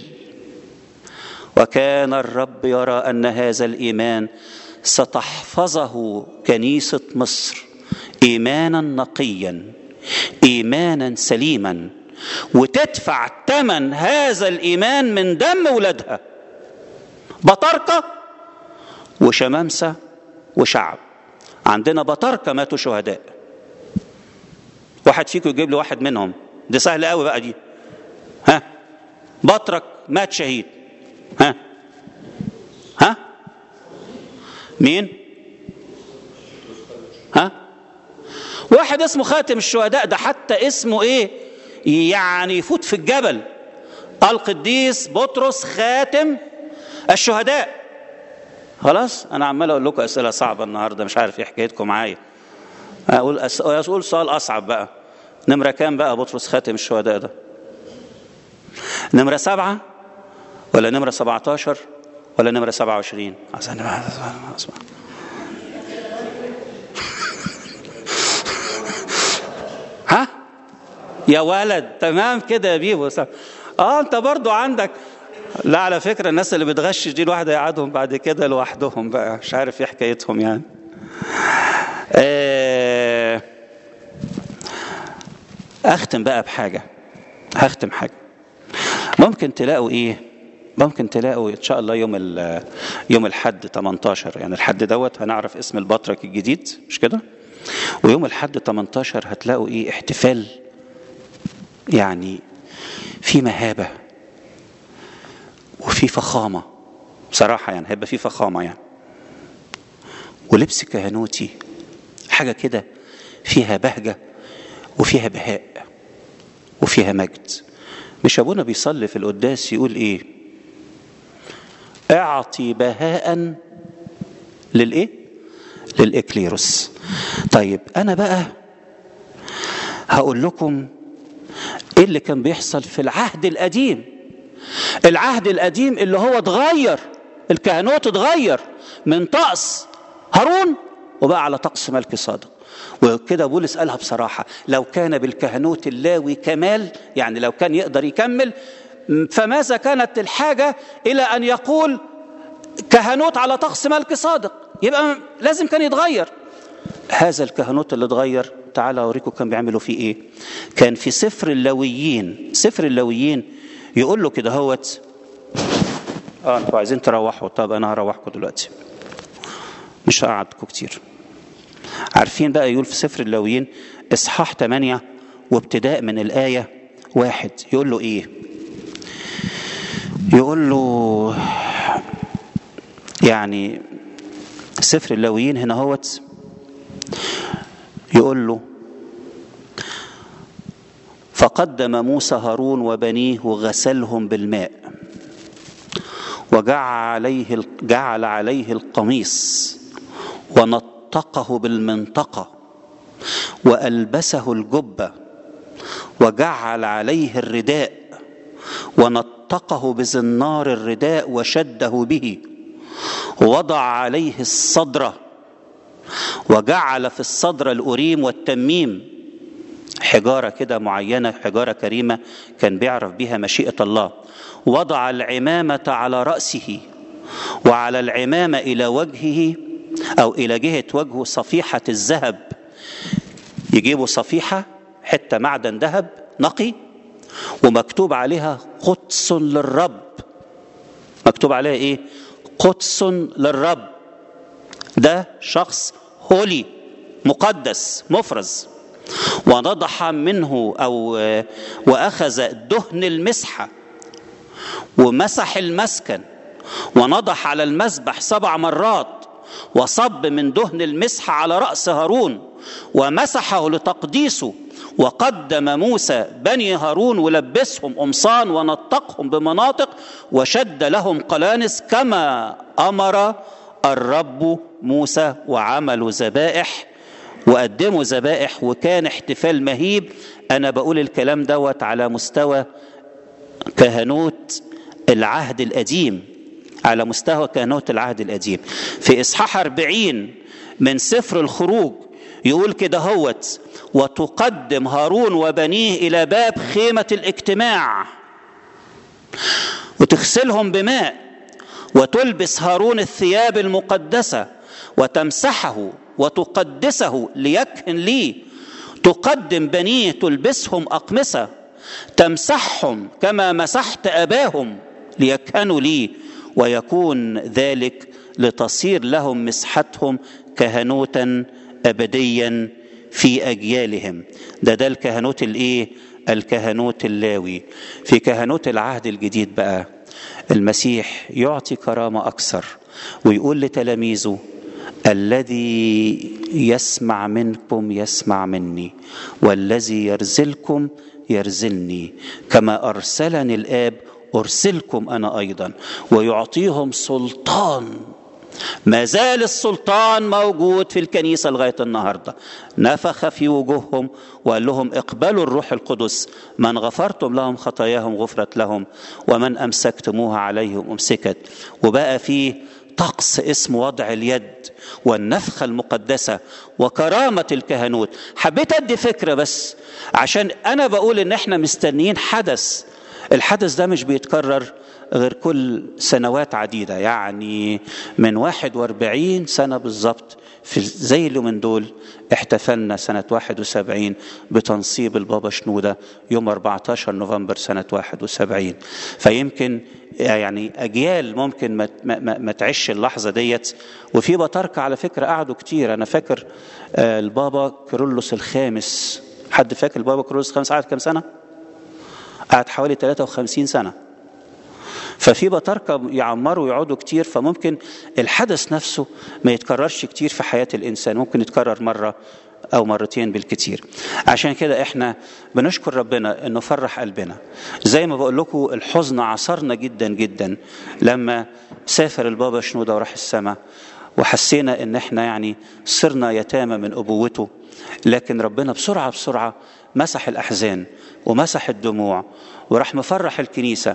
وكان الرب يرى ان هذا الايمان ستحفظه كنيسه مصر ايمانا نقيا ايمانا سليما وتدفع ثمن هذا الايمان من دم ولادها بطاركه وشمامسه وشعب عندنا بطاركه ماتوا شهداء واحد فيكم يجيب لي واحد منهم دي سهله قوي بقى دي ها بطرك مات شهيد ها ها مين ها واحد اسمه خاتم الشهداء ده حتى اسمه ايه يعني يفوت في الجبل القديس بطرس خاتم الشهداء خلاص انا عمال اقول لكم اسئله صعبه النهارده مش عارف ايه حكايتكم معايا اقول أس... اقول سؤال اصعب بقى نمره كام بقى بطرس خاتم الشهداء ده نمره سبعة ولا نمره 17 ولا نمره 27 عشان اسمع ها يا ولد تمام كده يا بيبو اه انت برضو عندك لا على فكره الناس اللي بتغشش دي الواحد هيقعدهم بعد كده لوحدهم بقى مش عارف ايه حكايتهم يعني آه اختم بقى بحاجه هختم حاجه ممكن تلاقوا ايه ممكن تلاقوا ان شاء الله يوم يوم الحد 18 يعني الحد دوت هنعرف اسم البطرك الجديد مش كده ويوم الحد 18 هتلاقوا ايه احتفال يعني في مهابه وفي فخامة بصراحة يعني هيبقى في فخامة يعني ولبس كهنوتي حاجة كده فيها بهجة وفيها بهاء وفيها مجد مش أبونا بيصلي في القداس يقول إيه اعطي بهاء للإيه للإكليروس طيب أنا بقى هقول لكم إيه اللي كان بيحصل في العهد القديم العهد القديم اللي هو اتغير الكهنوت اتغير من طقس هارون وبقى على طقس ملك صادق وكده بولس قالها بصراحة لو كان بالكهنوت اللاوي كمال يعني لو كان يقدر يكمل فماذا كانت الحاجة إلى أن يقول كهنوت على طقس ملك صادق يبقى لازم كان يتغير هذا الكهنوت اللي اتغير تعالى اوريكم كان بيعملوا فيه ايه كان في سفر اللويين سفر اللويين يقول له كده هوت اه انتوا عايزين تروحوا طب انا هروحكم دلوقتي مش هقعدكم كتير عارفين بقى يقول في سفر اللويين اصحاح 8 وابتداء من الآية واحد يقول له ايه يقول له يعني سفر اللويين هنا هوت يقول له فقدم موسى هارون وبنيه وغسلهم بالماء وجعل عليه جعل عليه القميص ونطقه بالمنطقه والبسه الجبه وجعل عليه الرداء ونطقه بزنار الرداء وشده به ووضع عليه الصدر وجعل في الصدر الأريم والتميم حجارة كده معينة حجارة كريمة كان بيعرف بها مشيئة الله وضع العمامة على رأسه وعلى العمامة إلى وجهه أو إلى جهة وجهه صفيحة الذهب يجيبوا صفيحة حتة معدن ذهب نقي ومكتوب عليها قدس للرب مكتوب عليها إيه قدس للرب ده شخص هولي مقدس مفرز ونضح منه او واخذ دهن المسحه ومسح المسكن ونضح على المسبح سبع مرات وصب من دهن المسحه على راس هارون ومسحه لتقديسه وقدم موسى بني هارون ولبسهم قمصان ونطقهم بمناطق وشد لهم قلانس كما امر الرب موسى وعملوا ذبائح وقدموا ذبائح وكان احتفال مهيب انا بقول الكلام دوت على مستوى كهنوت العهد القديم على مستوى كهنوت العهد القديم في اصحاح 40 من سفر الخروج يقول كده هوت وتقدم هارون وبنيه الى باب خيمه الاجتماع وتغسلهم بماء وتلبس هارون الثياب المقدسه وتمسحه وتقدسه ليكهن لي تقدم بنيه تلبسهم اقمصه تمسحهم كما مسحت اباهم ليكهنوا لي ويكون ذلك لتصير لهم مسحتهم كهنوتا ابديا في اجيالهم ده ده الكهنوت الايه الكهنوت اللاوي في كهنوت العهد الجديد بقى المسيح يعطي كرامه اكثر ويقول لتلاميذه الذي يسمع منكم يسمع مني والذي يرزلكم يرزلني كما ارسلني الاب ارسلكم انا ايضا ويعطيهم سلطان ما زال السلطان موجود في الكنيسة لغاية النهاردة نفخ في وجوههم وقال لهم اقبلوا الروح القدس من غفرتم لهم خطاياهم غفرت لهم ومن أمسكتموها عليهم أمسكت وبقى فيه طقس اسم وضع اليد والنفخة المقدسة وكرامة الكهنوت حبيت أدي فكرة بس عشان أنا بقول إن إحنا مستنيين حدث الحدث ده مش بيتكرر غير كل سنوات عديدة يعني من 41 سنة بالظبط في زي اللي من دول احتفلنا سنة 71 بتنصيب البابا شنودة يوم 14 نوفمبر سنة 71 فيمكن يعني أجيال ممكن ما, ما, ما تعيش اللحظة ديت وفي بطاركة على فكرة قعدوا كتير أنا فاكر البابا كيرلس الخامس حد فاكر البابا كيرلس الخامس قعد كام سنة؟ قعد حوالي 53 سنة ففي بطاركة يعمروا ويقعدوا كتير فممكن الحدث نفسه ما يتكررش كتير في حياة الإنسان ممكن يتكرر مرة أو مرتين بالكتير عشان كده إحنا بنشكر ربنا إنه فرح قلبنا زي ما بقول لكم الحزن عصرنا جدا جدا لما سافر البابا شنودة وراح السماء وحسينا إن إحنا يعني صرنا يتامى من أبوته لكن ربنا بسرعة بسرعة مسح الأحزان ومسح الدموع وراح مفرح الكنيسة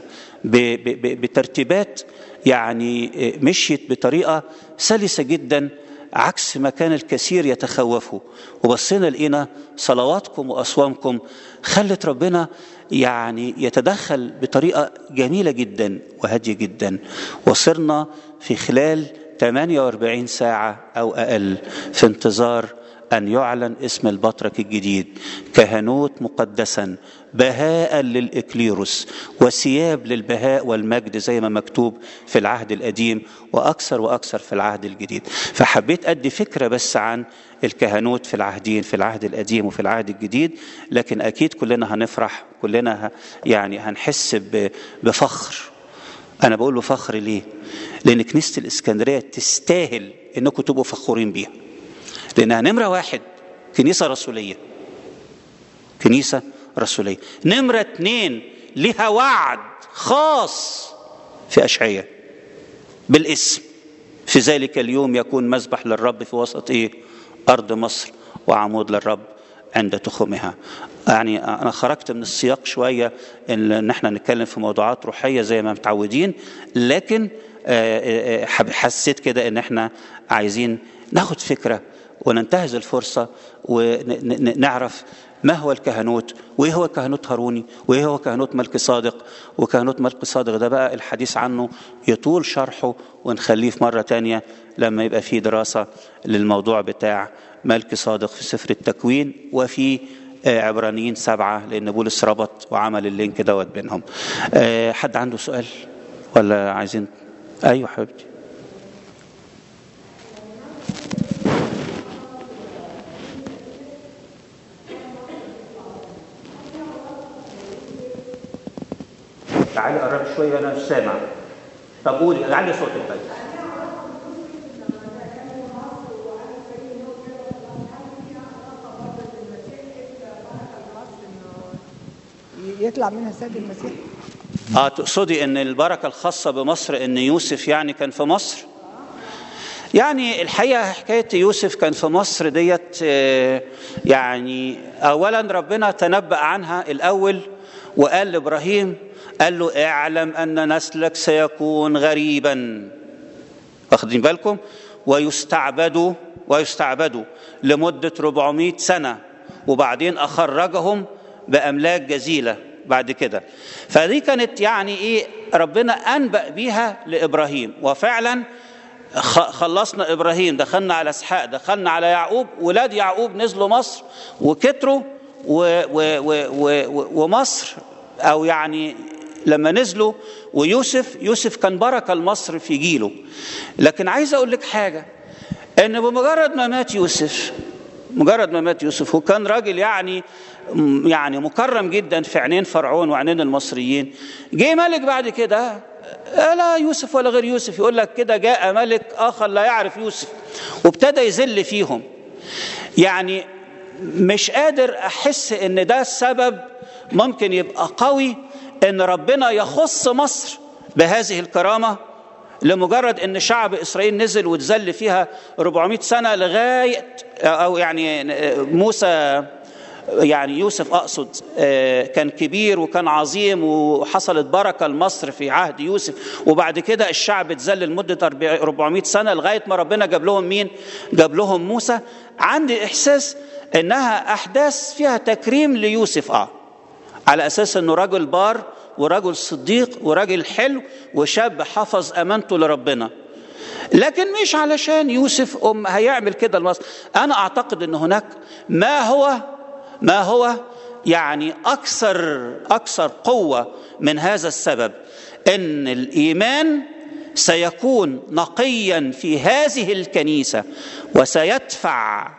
بترتيبات يعني مشيت بطريقة سلسة جدا عكس ما كان الكثير يتخوفوا وبصينا لقينا صلواتكم وأصوامكم خلت ربنا يعني يتدخل بطريقة جميلة جدا وهادية جدا وصرنا في خلال 48 ساعة أو أقل في انتظار أن يعلن اسم البطرك الجديد كهنوت مقدسا بهاء للإكليروس وثياب للبهاء والمجد زي ما مكتوب في العهد القديم وأكثر وأكثر في العهد الجديد فحبيت أدي فكرة بس عن الكهنوت في العهدين في العهد القديم وفي العهد الجديد لكن أكيد كلنا هنفرح كلنا يعني هنحس بفخر أنا بقول بفخر ليه؟ لأن كنيسة الإسكندرية تستاهل إنكم تبقوا فخورين بيها لأنها نمرة واحد كنيسة رسولية كنيسة رسولية نمرة اتنين لها وعد خاص في أشعية بالاسم في ذلك اليوم يكون مذبح للرب في وسط إيه؟ أرض مصر وعمود للرب عند تخمها يعني أنا خرجت من السياق شوية إن احنا نتكلم في موضوعات روحية زي ما متعودين لكن حسيت كده إن احنا عايزين ناخد فكرة وننتهز الفرصة ونعرف ما هو الكهنوت وايه هو كهنوت هاروني وايه هو كهنوت ملك صادق وكهنوت ملك صادق ده بقى الحديث عنه يطول شرحه ونخليه في مرة تانية لما يبقى في دراسة للموضوع بتاع ملك صادق في سفر التكوين وفي عبرانيين سبعة لأن بولس ربط وعمل اللينك دوت بينهم حد عنده سؤال ولا عايزين أيوة حبيبتي تعالي قرب شويه انا مش سامع طب قولي علي صوتك طيب
يطلع منها سيد المسيح
اه تقصدي ان البركه الخاصه بمصر ان يوسف يعني كان في مصر يعني الحقيقه حكايه يوسف كان في مصر ديت يعني اولا ربنا تنبأ عنها الاول وقال لابراهيم قال له اعلم ان نسلك سيكون غريبا واخدين بالكم ويستعبدوا ويستعبدوا لمده 400 سنه وبعدين اخرجهم باملاك جزيله بعد كده فدي كانت يعني ايه ربنا انبأ بيها لابراهيم وفعلا خلصنا ابراهيم دخلنا على اسحاق دخلنا على يعقوب ولاد يعقوب نزلوا مصر وكتروا و و و و ومصر او يعني لما نزلوا ويوسف يوسف كان بركه لمصر في جيله لكن عايز اقول لك حاجه ان بمجرد ما مات يوسف مجرد ما مات يوسف وكان راجل يعني يعني مكرم جدا في عينين فرعون وعينين المصريين جه ملك بعد كده لا يوسف ولا غير يوسف يقول لك كده جاء ملك اخر لا يعرف يوسف وابتدى يذل فيهم يعني مش قادر احس ان ده السبب ممكن يبقى قوي ان ربنا يخص مصر بهذه الكرامه لمجرد ان شعب اسرائيل نزل واتذل فيها 400 سنه لغايه او يعني موسى يعني يوسف اقصد كان كبير وكان عظيم وحصلت بركه لمصر في عهد يوسف وبعد كده الشعب اتذل لمده 400 سنه لغايه ما ربنا جاب لهم مين؟ جاب لهم موسى عندي احساس انها احداث فيها تكريم ليوسف اه على اساس انه رجل بار ورجل صديق ورجل حلو وشاب حفظ امانته لربنا لكن مش علشان يوسف أم هيعمل كده لمصر انا اعتقد ان هناك ما هو ما هو يعني اكثر اكثر قوه من هذا السبب ان الايمان سيكون نقيا في هذه الكنيسه وسيدفع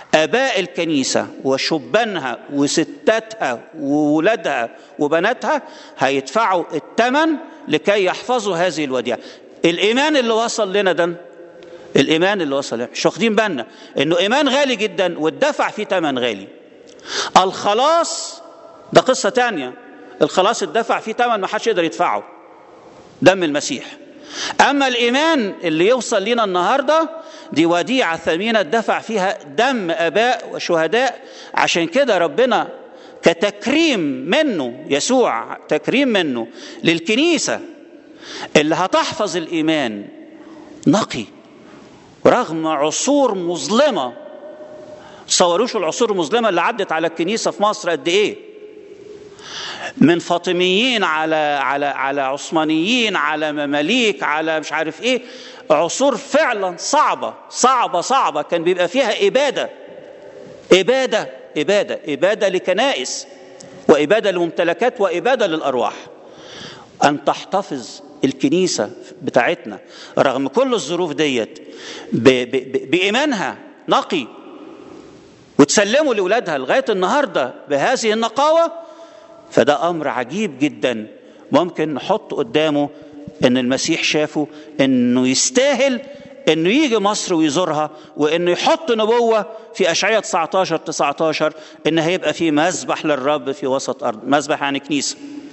اباء الكنيسه وشبانها وستاتها وولادها وبناتها هيدفعوا الثمن لكي يحفظوا هذه الوديعه الايمان اللي وصل لنا ده الايمان اللي وصل لنا مش واخدين بالنا انه ايمان غالي جدا واتدفع فيه ثمن غالي الخلاص ده قصه تانية الخلاص اتدفع فيه ثمن ما حدش يقدر يدفعه دم المسيح اما الايمان اللي يوصل لنا النهارده دي وديعه ثمينه اتدفع فيها دم اباء وشهداء عشان كده ربنا كتكريم منه يسوع تكريم منه للكنيسه اللي هتحفظ الايمان نقي رغم عصور مظلمه تصوروش العصور المظلمه اللي عدت على الكنيسه في مصر قد ايه من فاطميين على على على عثمانيين على مماليك على مش عارف ايه عصور فعلا صعبه صعبه صعبه كان بيبقى فيها اباده اباده اباده اباده لكنائس واباده لممتلكات واباده للارواح ان تحتفظ الكنيسه بتاعتنا رغم كل الظروف ديت بايمانها نقي وتسلموا لاولادها لغايه النهارده بهذه النقاوه فده امر عجيب جدا ممكن نحط قدامه ان المسيح شافه انه يستاهل انه يجي مصر ويزورها وانه يحط نبوه في اشعياء 19 19 ان هيبقى في مذبح للرب في وسط ارض مذبح يعني كنيسه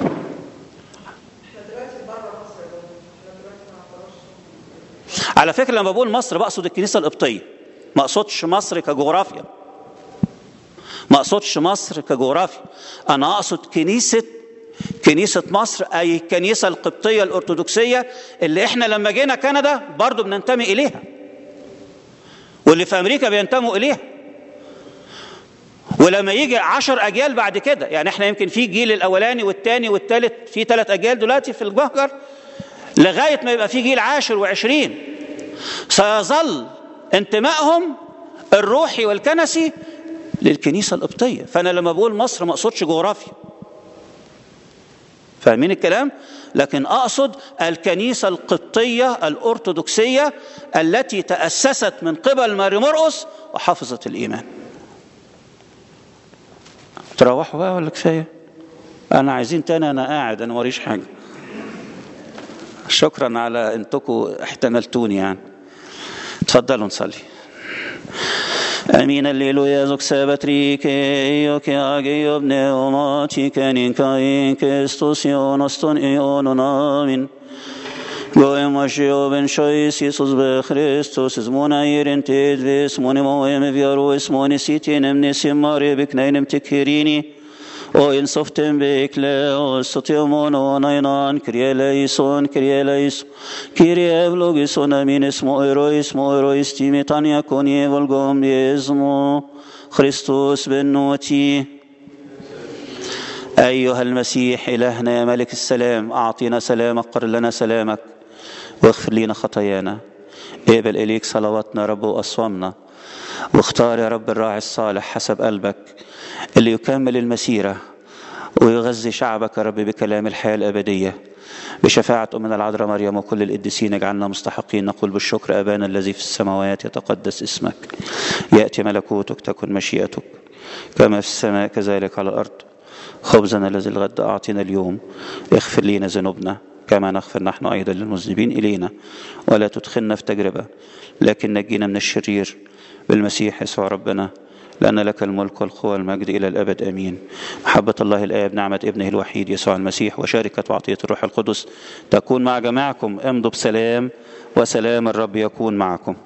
على فكره لما بقول مصر بقصد الكنيسه القبطيه ما اقصدش مصر كجغرافيا ما اقصدش مصر كجغرافيا انا اقصد كنيسه كنيسه مصر اي الكنيسه القبطيه الارثوذكسيه اللي احنا لما جينا كندا برضو بننتمي اليها واللي في امريكا بينتموا اليها ولما يجي عشر اجيال بعد كده يعني احنا يمكن في الجيل الاولاني والثاني والثالث في ثلاث اجيال دلوقتي في المهجر لغايه ما يبقى في جيل عاشر وعشرين سيظل انتمائهم الروحي والكنسي للكنيسة القبطية فأنا لما بقول مصر ما أقصدش جغرافيا فاهمين الكلام؟ لكن أقصد الكنيسة القبطية الأرثوذكسية التي تأسست من قبل ماري مرقس وحفظت الإيمان تروحوا بقى ولا كفاية؟ أنا عايزين تاني أنا قاعد أنا موريش حاجة شكرا على أنتكم احتملتوني يعني تفضلوا نصلي Amin alleluia zok sabatrike io che age io pneumati canin cain Christus ionoston ionon amin Goem ashio ben shois Jesus be Christus zmona irin tedvis moni moem viaru ismoni sitinem nesim mare bikneinem tekirini O in softem bekle o sotiomon o nainan kriye leison kriye leis kriye vlogison amin ismo erois mo erois timitania konie volgom يزمو خريستوس بنوتي أيها المسيح إلهنا يا ملك السلام أعطينا سلامك قر لنا سلامك واغفر لنا خطايانا اقبل إليك صلواتنا رب وأصوامنا واختار يا رب الراعي الصالح حسب قلبك اللي يكمل المسيرة ويغذي شعبك يا رب بكلام الحياة الأبدية بشفاعة أمنا العذراء مريم وكل القديسين اجعلنا مستحقين نقول بالشكر أبانا الذي في السماوات يتقدس اسمك يأتي ملكوتك تكن مشيئتك كما في السماء كذلك على الأرض خبزنا الذي الغد أعطنا اليوم اغفر لنا ذنوبنا كما نغفر نحن أيضا للمذنبين إلينا ولا تدخلنا في تجربة لكن نجينا من الشرير بالمسيح يسوع ربنا لأن لك الملك والقوة والمجد إلى الأبد آمين محبة الله الآب نعمة ابنه الوحيد يسوع المسيح وشركة وعطية الروح القدس تكون مع جماعكم امضوا بسلام وسلام الرب يكون معكم